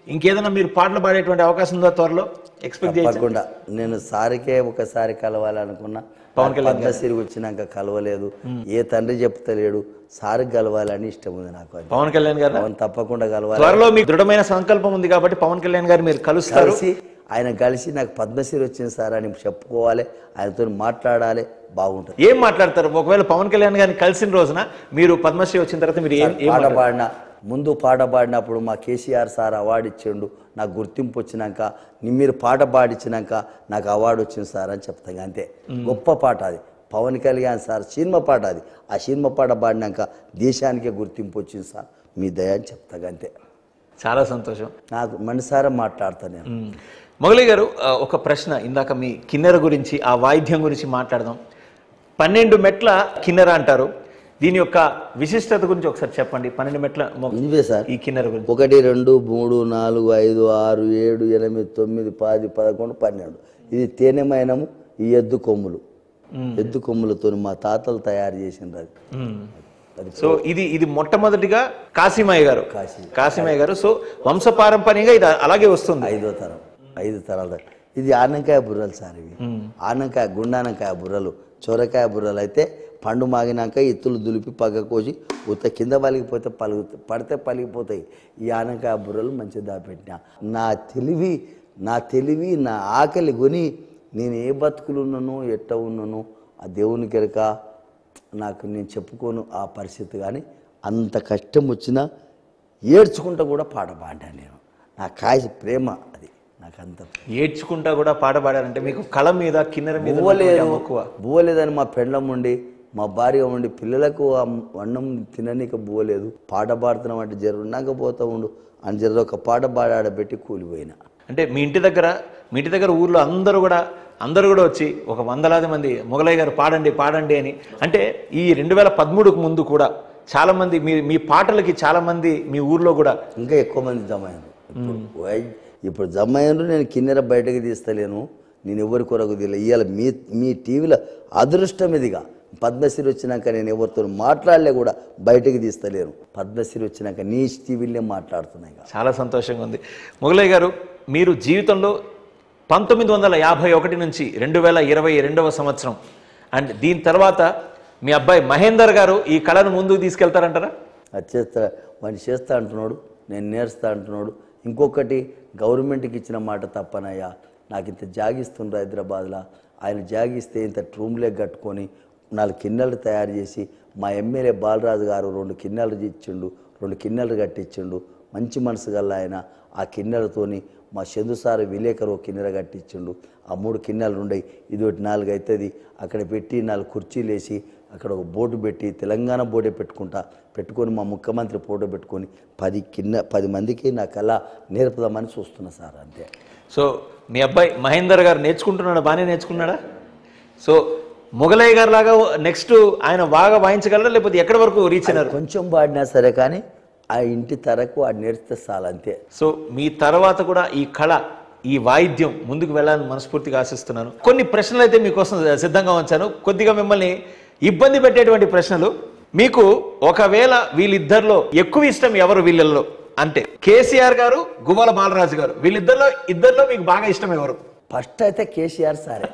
ఇంకేదైనా మీరు పాటలు పాడేటువంటి అవకాశం ఉందా త్వరలో ఎక్స్పెక్ట్ చేయొచ్చు తప్పకుండా నేను సారికే ఒకసారి కలవాలనుకున్నా పవన్ కళ్యాణ్ పద్మశ్రీ వచ్చినాక కలవలేదు ఏ తండ్రి చెప్తలేడు సారికి కలవాలని ఇష్టం ఉంది నాకు అది పవన్ కళ్యాణ్ గారు పవన్ తప్పకుండా కలవాలి త్వరలో మీకు దృఢమైన సంకల్పం ఉంది కాబట్టి పవన్ కళ్యాణ్ గారు మీరు కలుస్తారు కలిసి ఆయన కలిసి నాకు పద్మశ్రీ వచ్చింది సార్ అని చెప్పుకోవాలి ఆయనతో మాట్లాడాలి బాగుంటుంది ఏం మాట్లాడతారు ఒకవేళ పవన్ కళ్యాణ్ గారిని కలిసిన రోజున మీరు పద్మశ్రీ వచ్చిన తర్వాత మీరు ఏం ఏం పాట పాడిన ముందు పాట పాడినప్పుడు మా కేసీఆర్ సార్ అవార్డు ఇచ్చిండు నాకు గుర్తింపు వచ్చినాక ని- మీరు పాట పాడిచ్చినాక నాకు అవార్డు వచ్చింది సార్ అని చెప్తాను అంతే గొప్ప పాట అది పవన్ కళ్యాణ్ సార్ సినిమా పాట అది ఆ సినిమా పాట పాడినాక దేశానికే గుర్తింపు వచ్చింది సార్ మీ దయ అని చెప్తాగా అంతే చాలా సంతోషం నాకు మనసారా మాట్లాడతాను నేను మ్మ్. మొగలి గారు ఆ, ఒక ప్రశ్న ఇందాక మీ కిన్నెర గురించి ఆ వాయిద్యం గురించి మాట్లాడదాం పన్నెండు మెట్ల కిన్నెర అంటారు దీని యొక్క విశిష్టత గురించి ఒకసారి చెప్పండి పన్నెండు మెట్ల మొ- ఇవే సార్ ఈ కిన్నెర గురించి ఒకటి రెండు మూడు నాలుగు ఐదు ఆరు ఏడు ఎనిమిది తొమ్మిది పది పదకొండు పన్నెండు ఇది తేనెమైనము ఈ ఎద్దు కొమ్ములు ఎద్దు కొమ్ములతో మా తాతలు తయారు చేసిండ్రు అది మ్మ్. అది సో ఇది ఇది మొట్టమొదటిగా కాశీమయ్య గారు కాశీ. కాశీమయ్య గారు సో వంశపారంపర్యంగా ఇది అలాగే వస్తుంది ఐదో తరం ఐదు తరాల దాకా. ఇది ఆనంకాయ బుర్రలు సార్ ఇవి ఆనంకాయ గుండానంకాయ బుర్రలు చొరకాయ బుర్రలు అయితే పండు మాగినాక ఇత్తులు దులిపి పగ్గ కోసి ఉత్త కింద పలిగిపోతే పలుగు పడితే పలిగిపోతాయి ఈ ఆనంకాయ బుర్రలు మంచిగా దాపెట్టిన నా తెలివి నా తెలివి నా ఆకలి కొని నేను ఏ బతుకులు ఉన్నానో ఎట్ట ఉన్నానో ఆ దేవుని కెరక నాకు నేను చెప్పుకోను ఆ పరిస్థితి కానీ అంత కష్టం వచ్చినా ఏడ్చుకుంటా కూడా పాట పాడాను నేను నా కాయ ప్రేమ అది నాకు అంత ఏడ్చుకుంటా కూడా పాట పాడారంటే మీకు కళ మీద కిన్నెర మీద బువ్వలేదు ఉన్నటువంటి ఆ మక్కువ బువ్వలేదని మా పెండ్లం ఉండి మా భార్య ఉండి పిల్లలకు ఆ అన్నం తిననీక బువ్వలేదు పాట పాడుతున్నాం అంటే జర ఉన్నాక పోతా ఉండు అని జర ఒక పాట పాడి ఆడబెట్టి కూలిపోయినా అంటే మీ ఇంటి దగ్గర మీ ఇంటి దగ్గర ఊర్లో అందరూ కూడా అందరూ కూడా వచ్చి ఒక వందలాది మంది మొగలయ్య గారు పాడండి పాడండి అని అంటే ఈ రెండు వేల పదమూడుకు ముందు కూడా చాలా మంది మీ మీ పాటలకి చాలా మంది మీ ఊర్లో కూడా ఇంకా ఎక్కువ మంది జమ అయ్యారు ఇప్పుడు వై- ఇప్పుడు జమ అయ్యారు నేను కిన్నెర బయటకు తీస్తలేను నేను ఎవరి కొరకు తీయలే ఇవాళ మీ మీ టీవీలో అదృష్టం ఇదిగా పద్మశ్రీ వచ్చినాక నేను ఎవరితో మాట్లాడలే కూడా బయటకు తీస్తలేను పద్మశ్రీ వచ్చినాక నీ టీవీలనే మాట్లాడుతున్నాయి ఇక. చాలా సంతోషంగా ఉంది మొగలయ్య గారు మీరు జీవితంలో పంతొమ్మిది వందల యాభై ఒకటి నుంచి రెండు వేల ఇరవై రెండవ సంవత్సరం అండ్ దీని తర్వాత మీ అబ్బాయి మహేందర్ గారు ఈ కళను ముందుకు తీసుకెళ్తారంటారా అది చేస్తా వాడిని చేస్తా అంటున్నాడు నేను నేర్స్తా అంటున్నాడు ఇంకొకటి గవర్నమెంట్కి ఇచ్చిన మాట తప్పనయ్యా నాకు ఇంత జాగిస్తుండ్రు హైదరాబాద్లో ఆయన జాగిస్తే ఇంత ట్రూమ్లే కట్టుకొని నాలుగు కిన్నెలు తయారు చేసి మా ఎమ్మెల్యే బాలరాజు గారు రెండు కిన్నెలు ఇచ్చిండు రెండు కిన్నెలు కట్టించిండు మంచి మనసు గల్ల ఆయన ఆ కిన్నెలతోని మా చందుసారి విలేకరు ఒక కిన్నెర కట్టించిండు ఆ మూడు కిన్నెలు ఉండయి ఇది ఒకటి నాలుగు అవుతుంది అక్కడ పెట్టి నాలుగు కుర్చీలు వేసి అక్కడ ఒక బోర్డు పెట్టి తెలంగాణ బోర్డే పెట్టుకుంటా పెట్టుకొని మా ముఖ్యమంత్రి ఫోటో పెట్టుకొని పది కిన్న పది మందికి నా కళ నేర్పుదామని చూస్తున్నా సార్ అంతే సో మీ అబ్బాయి మహేందర్ గారు నేర్చుకుంటున్నాడా బాగానే నేర్చుకున్నాడా సో మొగలయ్య గారు లాగా నెక్స్ట్ ఆయన బాగా వాయించగలరా లేకపోతే ఎక్కడి వరకు రీచ్ అయినారు కొంచెం పాడినా సరే కానీ ఆ ఇంటి తరకు అది నేర్పితే చాలు అంతే సో మీ తర్వాత కూడా ఈ కళ ఈ వాయిద్యం ముందుకు వెళ్ళాలని మనస్ఫూర్తిగా ఆశిస్తున్నాను కొన్ని ప్రశ్నలు అయితే మీకోసం సిద్ధంగా ఉంచాను కొద్దిగా మిమ్మల్ని ఇబ్బంది పెట్టేటువంటి ప్రశ్నలు మీకు ఒకవేళ వీళ్ళిద్దరిలో ఎక్కువ ఇష్టం ఎవరు వీళ్ళల్లో అంటే కేసీఆర్ గారు గువ్వల బాలరాజు గారు వీళ్ళిద్దరిలో ఇద్దరిలో మీకు బాగా ఇష్టం ఎవరు ఫస్ట్ అయితే కేసీఆర్ సారే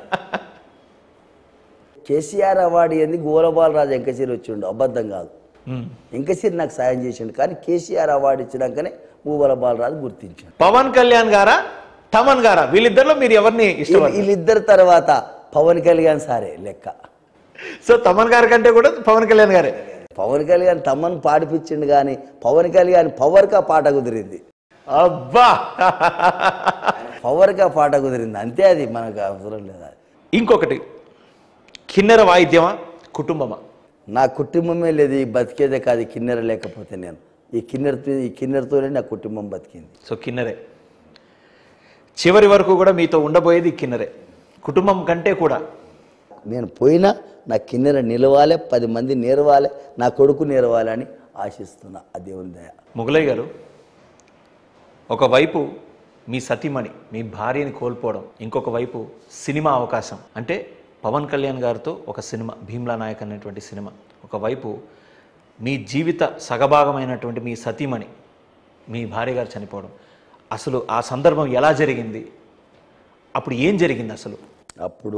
కేసీఆర్ అవార్డు ఏంది గోలబాలరాజు ఎంకసీరి వచ్చిండు అబద్ధం కాదు ఎంకసీరి నాకు సాయం చేసిండు కానీ కేసీఆర్ అవార్డు ఇచ్చినాకనే గోల బాలరాజు గుర్తించాడు పవన్ కళ్యాణ్ గారా తమన్ గారా వీళ్ళిద్దరిలో మీరు ఎవరిని ఇష్టపడతారు వీళ్ళిద్దరి తర్వాత పవన్ కళ్యాణ్ సారే లెక్క సో తమన్ గారి కంటే కూడా పవన్ కళ్యాణ్ గారే పవన్ కళ్యాణ్ తమ్మను పాడిపించిండు కానీ పవన్ కళ్యాణ్ పవర్గా పాట కుదిరింది అబ్బా పవర్గా పాట కుదిరింది అంతే అది మనకు అవసరం లేదు అది. ఇంకొకటి కిన్నెర వాయిద్యమా కుటుంబమా నా కుటుంబమే లేదు ఈ బతికేదే కాదు ఈ కిన్నెర లేకపోతే నేను ఈ కిన్నెరతో ఈ కిన్నెరతోనే నా కుటుంబం బతికింది సో కిన్నెరే చివరి వరకు కూడా మీతో ఉండబోయేది కిన్నెరే కుటుంబం కంటే కూడా నేను పోయినా నా కిన్నెర నిలవాలి పది మంది నేరవాలి నా కొడుకు నేరవాలి అని ఆశిస్తున్నా ఆ దేవుని దయ ముగలయ్య గారు ఒకవైపు మీ సతీమణి మీ భార్యని కోల్పోవడం ఇంకొక వైపు సినిమా అవకాశం అంటే పవన్ కళ్యాణ్ గారితో ఒక సినిమా భీమ్లా నాయక్ అనేటువంటి సినిమా ఒకవైపు మీ జీవిత సగభాగమైనటువంటి మీ సతీమణి మీ భార్య గారు చనిపోవడం అసలు ఆ సందర్భం ఎలా జరిగింది అప్పుడు ఏం జరిగింది అసలు అప్పుడు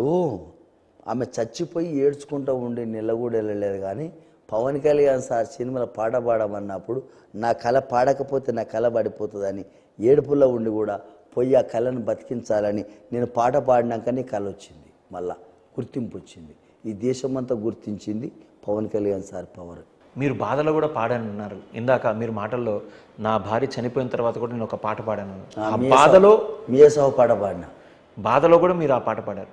ఆమె చచ్చిపోయి ఏడ్చుకుంటూ ఉండి నెల కూడా వెళ్ళలేదు కానీ పవన్ కళ్యాణ్ సార్ సినిమాలో పాట పాడమన్నప్పుడు నా కళ పాడకపోతే నా కళ పడిపోతుందని ఏడుపులో ఉండి కూడా పోయి ఆ కళను బతికించాలని నేను పాట పాడినాకనే కళ వచ్చింది మళ్ళా గుర్తింపు వచ్చింది ఈ దేశమంతా గుర్తించింది పవన్ కళ్యాణ్ సార్ పవర్ మీరు బాధలో కూడా పాడానన్నారు ఇందాక మీరు మాటల్లో నా భార్య చనిపోయిన తర్వాత కూడా నేను ఒక పాట పాడాను ఆ బాధలో మీయసావు పాట పాడినా బాధలో కూడా మీరు ఆ పాట పాడారు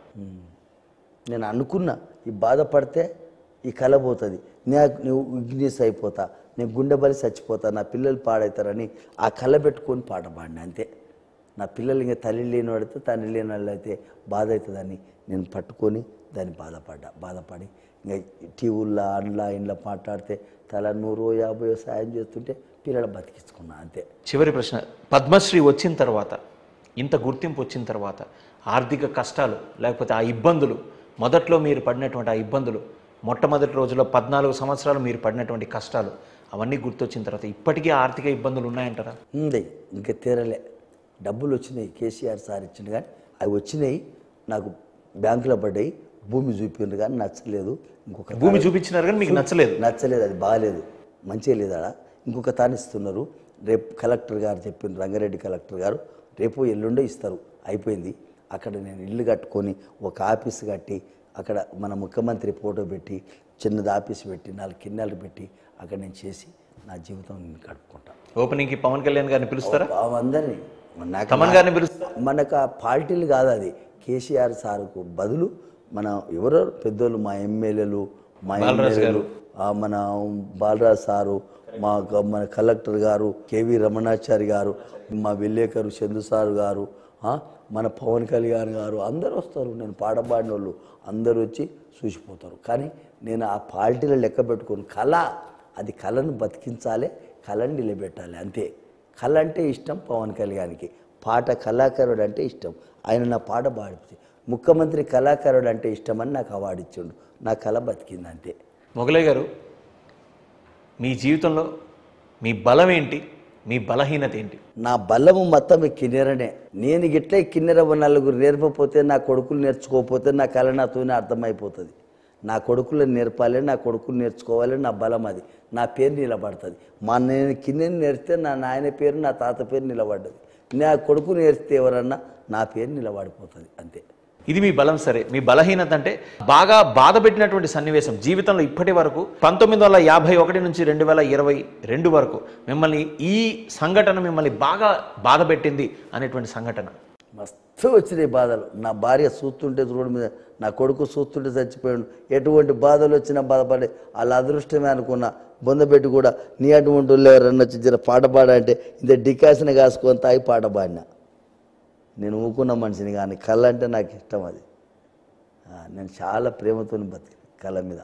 నేను అనుకున్నా ఈ బాధపడితే ఈ కళ పోతుంది నాకు నువ్వు విఘ్నేస్ అయిపోతా నేను గుండె బలి చచ్చిపోతా నా పిల్లలు పాడవుతారని ఆ కళ పెట్టుకొని పాట పాడినా అంతే నా పిల్లలు ఇంకా తల్లి లేని వాడితే తండ్రి లేని వాళ్ళు అయితే బాధ అవుతుందని నేను పట్టుకొని దాన్ని బాధపడ్డా బాధపడి ఇంకా టీవీల్లో అండ్లా ఇంట్లో మాట్లాడితే తల నూరు యాభై సాయం చేస్తుంటే పిల్లలు బతికించుకున్నా అంతే చివరి ప్రశ్న పద్మశ్రీ వచ్చిన తర్వాత ఇంత గుర్తింపు వచ్చిన తర్వాత ఆర్థిక కష్టాలు లేకపోతే ఆ ఇబ్బందులు మొదట్లో మీరు పడినటువంటి ఆ ఇబ్బందులు మొట్టమొదటి రోజుల్లో పద్నాలుగు సంవత్సరాలు మీరు పడినటువంటి కష్టాలు అవన్నీ గుర్తొచ్చిన తర్వాత ఇప్పటికీ ఆ ఆర్థిక ఇబ్బందులు ఉన్నాయంటారా ఉంది ఇంకా తీరలే డబ్బులు వచ్చినాయి కేసీఆర్ సార్ ఇచ్చిండు కానీ అవి వచ్చినాయి నాకు బ్యాంకులో పడ్డాయి భూమి చూపిండ్రు కానీ నచ్చలేదు ఇంకొక భూమి చూపించినారు కానీ మీకు నచ్చలేదు నచ్చలేదు అది బాగాలేదు మంచిగా లేదు ఆడ ఇంకొక తాను ఇస్తున్నారు రేపు కలెక్టర్ గారు చెప్పిండ్రు రంగారెడ్డి కలెక్టర్ గారు రేపు ఎల్లుండే ఇస్తారు అయిపోయింది అక్కడ నేను ఇల్లు కట్టుకొని ఒక ఆఫీస్ కట్టి అక్కడ మన ముఖ్యమంత్రి ఫోటో పెట్టి చిన్నది ఆఫీస్ పెట్టి నాలుగు కిన్నెలు పెట్టి అక్కడ నేను చేసి నా జీవితం నేను గడుపుకుంటా ఓపెనింగ్కి పవన్ కళ్యాణ్ గారిని పిలుస్తారా అందరినీ నాకు తమన్ గారిని పిలుస్తారా మనకు ఆ పార్టీలు కాదు అది కేసీఆర్ సార్కు బదులు మన ఎవరో పెద్దోళ్ళు మా ఎమ్మెల్యేలు మా ఎమ్మెల్యేలు ఆ మన బాలరాజ్ సారు మా గ- మన కలెక్టర్ గారు కేవీ రమణాచారి గారు మా విలేకరు చందు సారు గారు ఆ, మన పవన్ కళ్యాణ్ గారు అందరూ వస్తారు నేను పాడబాడిన వాళ్ళు అందరూ వచ్చి చూసిపోతారు కానీ నేను ఆ పార్టీలో లెక్క పెట్టుకోను కళ అది కళను బతికించాలి కళను నిలబెట్టాలి అంతే కళ అంటే ఇష్టం పవన్ కళ్యాణ్కి పాట కళాకారుడు అంటే ఇష్టం ఆయన నా పాట పాడితే ముఖ్యమంత్రి కళాకారుడు అంటే ఇష్టమని నాకు అవార్డు ఇచ్చిండు నా కళ బతికింది అంతే మొగలయ్య గారు మీ జీవితంలో మీ బలం ఏంటి మీ బలహీనత ఏంటి నా బలము మొత్తం ఈ కిన్నెరనే నేను గిట్లే కిన్నెర నలుగురు నేర్పపోతే నా కొడుకులు నేర్చుకోకపోతే నా కళ నాతోనే అర్థమైపోతుంది నా కొడుకులను నేర్పాలి నా కొడుకులు నేర్చుకోవాలి నా బలం అది నా పేరు నిలబడుతుంది మా నేను కిన్నెని నేర్స్తే నా నాయన పేరు నా తాత పేరు నిలబడ్డది నా కొడుకు నేర్స్తే ఎవరన్నా నా పేరు నిలబడిపోతుంది అంతే ఇది మీ బలం సరే మీ బలహీనత అంటే బాగా బాధ పెట్టినటువంటి సన్నివేశం జీవితంలో ఇప్పటి వరకు పంతొమ్మిది వందల యాభై ఒకటి నుంచి రెండు వేల ఇరవై రెండు వరకు మిమ్మల్ని ఈ సంఘటన మిమ్మల్ని బాగా బాధ పెట్టింది అనేటువంటి సంఘటన మస్తు వచ్చినాయి బాధలు నా భార్య చూస్తుంటే రోడ్డు మీద నా కొడుకు చూస్తుంటే చచ్చిపోయాడు ఎటువంటి బాధలు వచ్చినా బాధపడే వాళ్ళ అదృష్టమే అనుకున్నా బొందబెట్టి కూడా నీ అటువంటి వాళ్ళు ఎవరన్నా వచ్చి జర పాట పాడంటే ఇంత డికాసిన కాసుకొని తాగి పాట పాడినా నేను ఊకున్న మనిషిని కానీ కళ అంటే నాకు ఇష్టం అది ఆ, నేను చాలా ప్రేమతో బతికి కళ మీద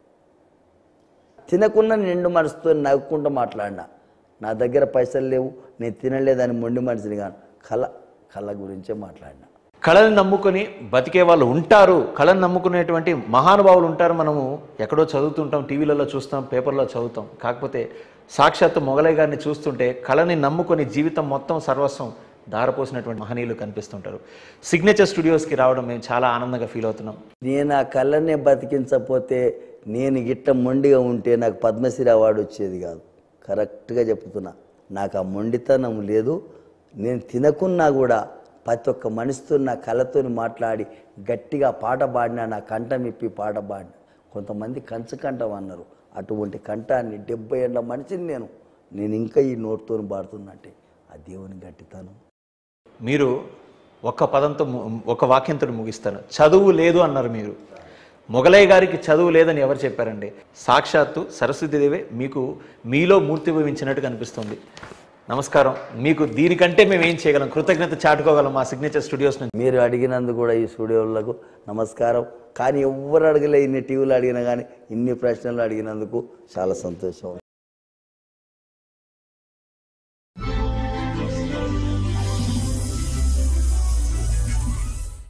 తినకుండా నిండు మనసుతో నవ్వుకుంటూ మాట్లాడినా నా దగ్గర పైసలు లేవు నేను తినలేదని మొండి మనిషిని కాను కళ కళ గురించే మాట్లాడినా కళని నమ్ముకొని బతికే వాళ్ళు ఉంటారు కళని నమ్ముకునేటువంటి మహానుభావులు ఉంటారు మనము ఎక్కడో చదువుతుంటాం టీవీలలో చూస్తాం పేపర్లో చదువుతాం కాకపోతే సాక్షాత్తు మొగలయ్య గారిని చూస్తుంటే కళని నమ్ముకొని జీవితం మొత్తం సర్వస్వం దారపోసినటువంటి మహనీయులు కనిపిస్తుంటారు సిగ్నేచర్ స్టూడియోస్కి రావడం మేము చాలా ఆనందంగా ఫీల్ అవుతున్నాం నేను ఆ కళ్ళనే బతికించకపోతే నేను గిట్ట మొండిగా ఉంటే నాకు పద్మశ్రీ అవార్డు వచ్చేది కాదు కరెక్ట్గా చెప్తున్నా నాకు ఆ మొండితనం లేదు నేను తినకున్నా కూడా ప్రతి ఒక్క మనిషితో నా కళతో మాట్లాడి గట్టిగా పాట పాడినా నా కంఠం ఇప్పి పాట పాడిన కొంతమంది కంచు కంఠం అన్నారు అటువంటి కంఠాన్ని డెబ్బై ఏళ్ళ మనిషిని నేను నేను ఇంకా ఈ నోటితో పాడుతున్నట్టే ఆ దేవుని గట్టితనం మీరు ఒక్క పదంతో ము- ఒక వాక్యంతో ముగిస్తాను చదువు లేదు అన్నారు మీరు మొగలయ్య గారికి చదువు లేదని ఎవరు చెప్పారండి సాక్షాత్తు సరస్వతీదేవే మీకు మీలో మూర్తి భవించినట్టు కనిపిస్తుంది నమస్కారం మీకు దీనికంటే మేము ఏం చేయగలం కృతజ్ఞత చాటుకోగలం మా సిగ్నేచర్ స్టూడియోస్ నుంచి మీరు అడిగినందుకు కూడా ఈ స్టూడియోలకు నమస్కారం కానీ ఎవ్వరు అడగలే ఇన్ని టీవీలు అడిగినా కానీ ఇన్ని ప్రశ్నలు అడిగినందుకు చాలా సంతోషం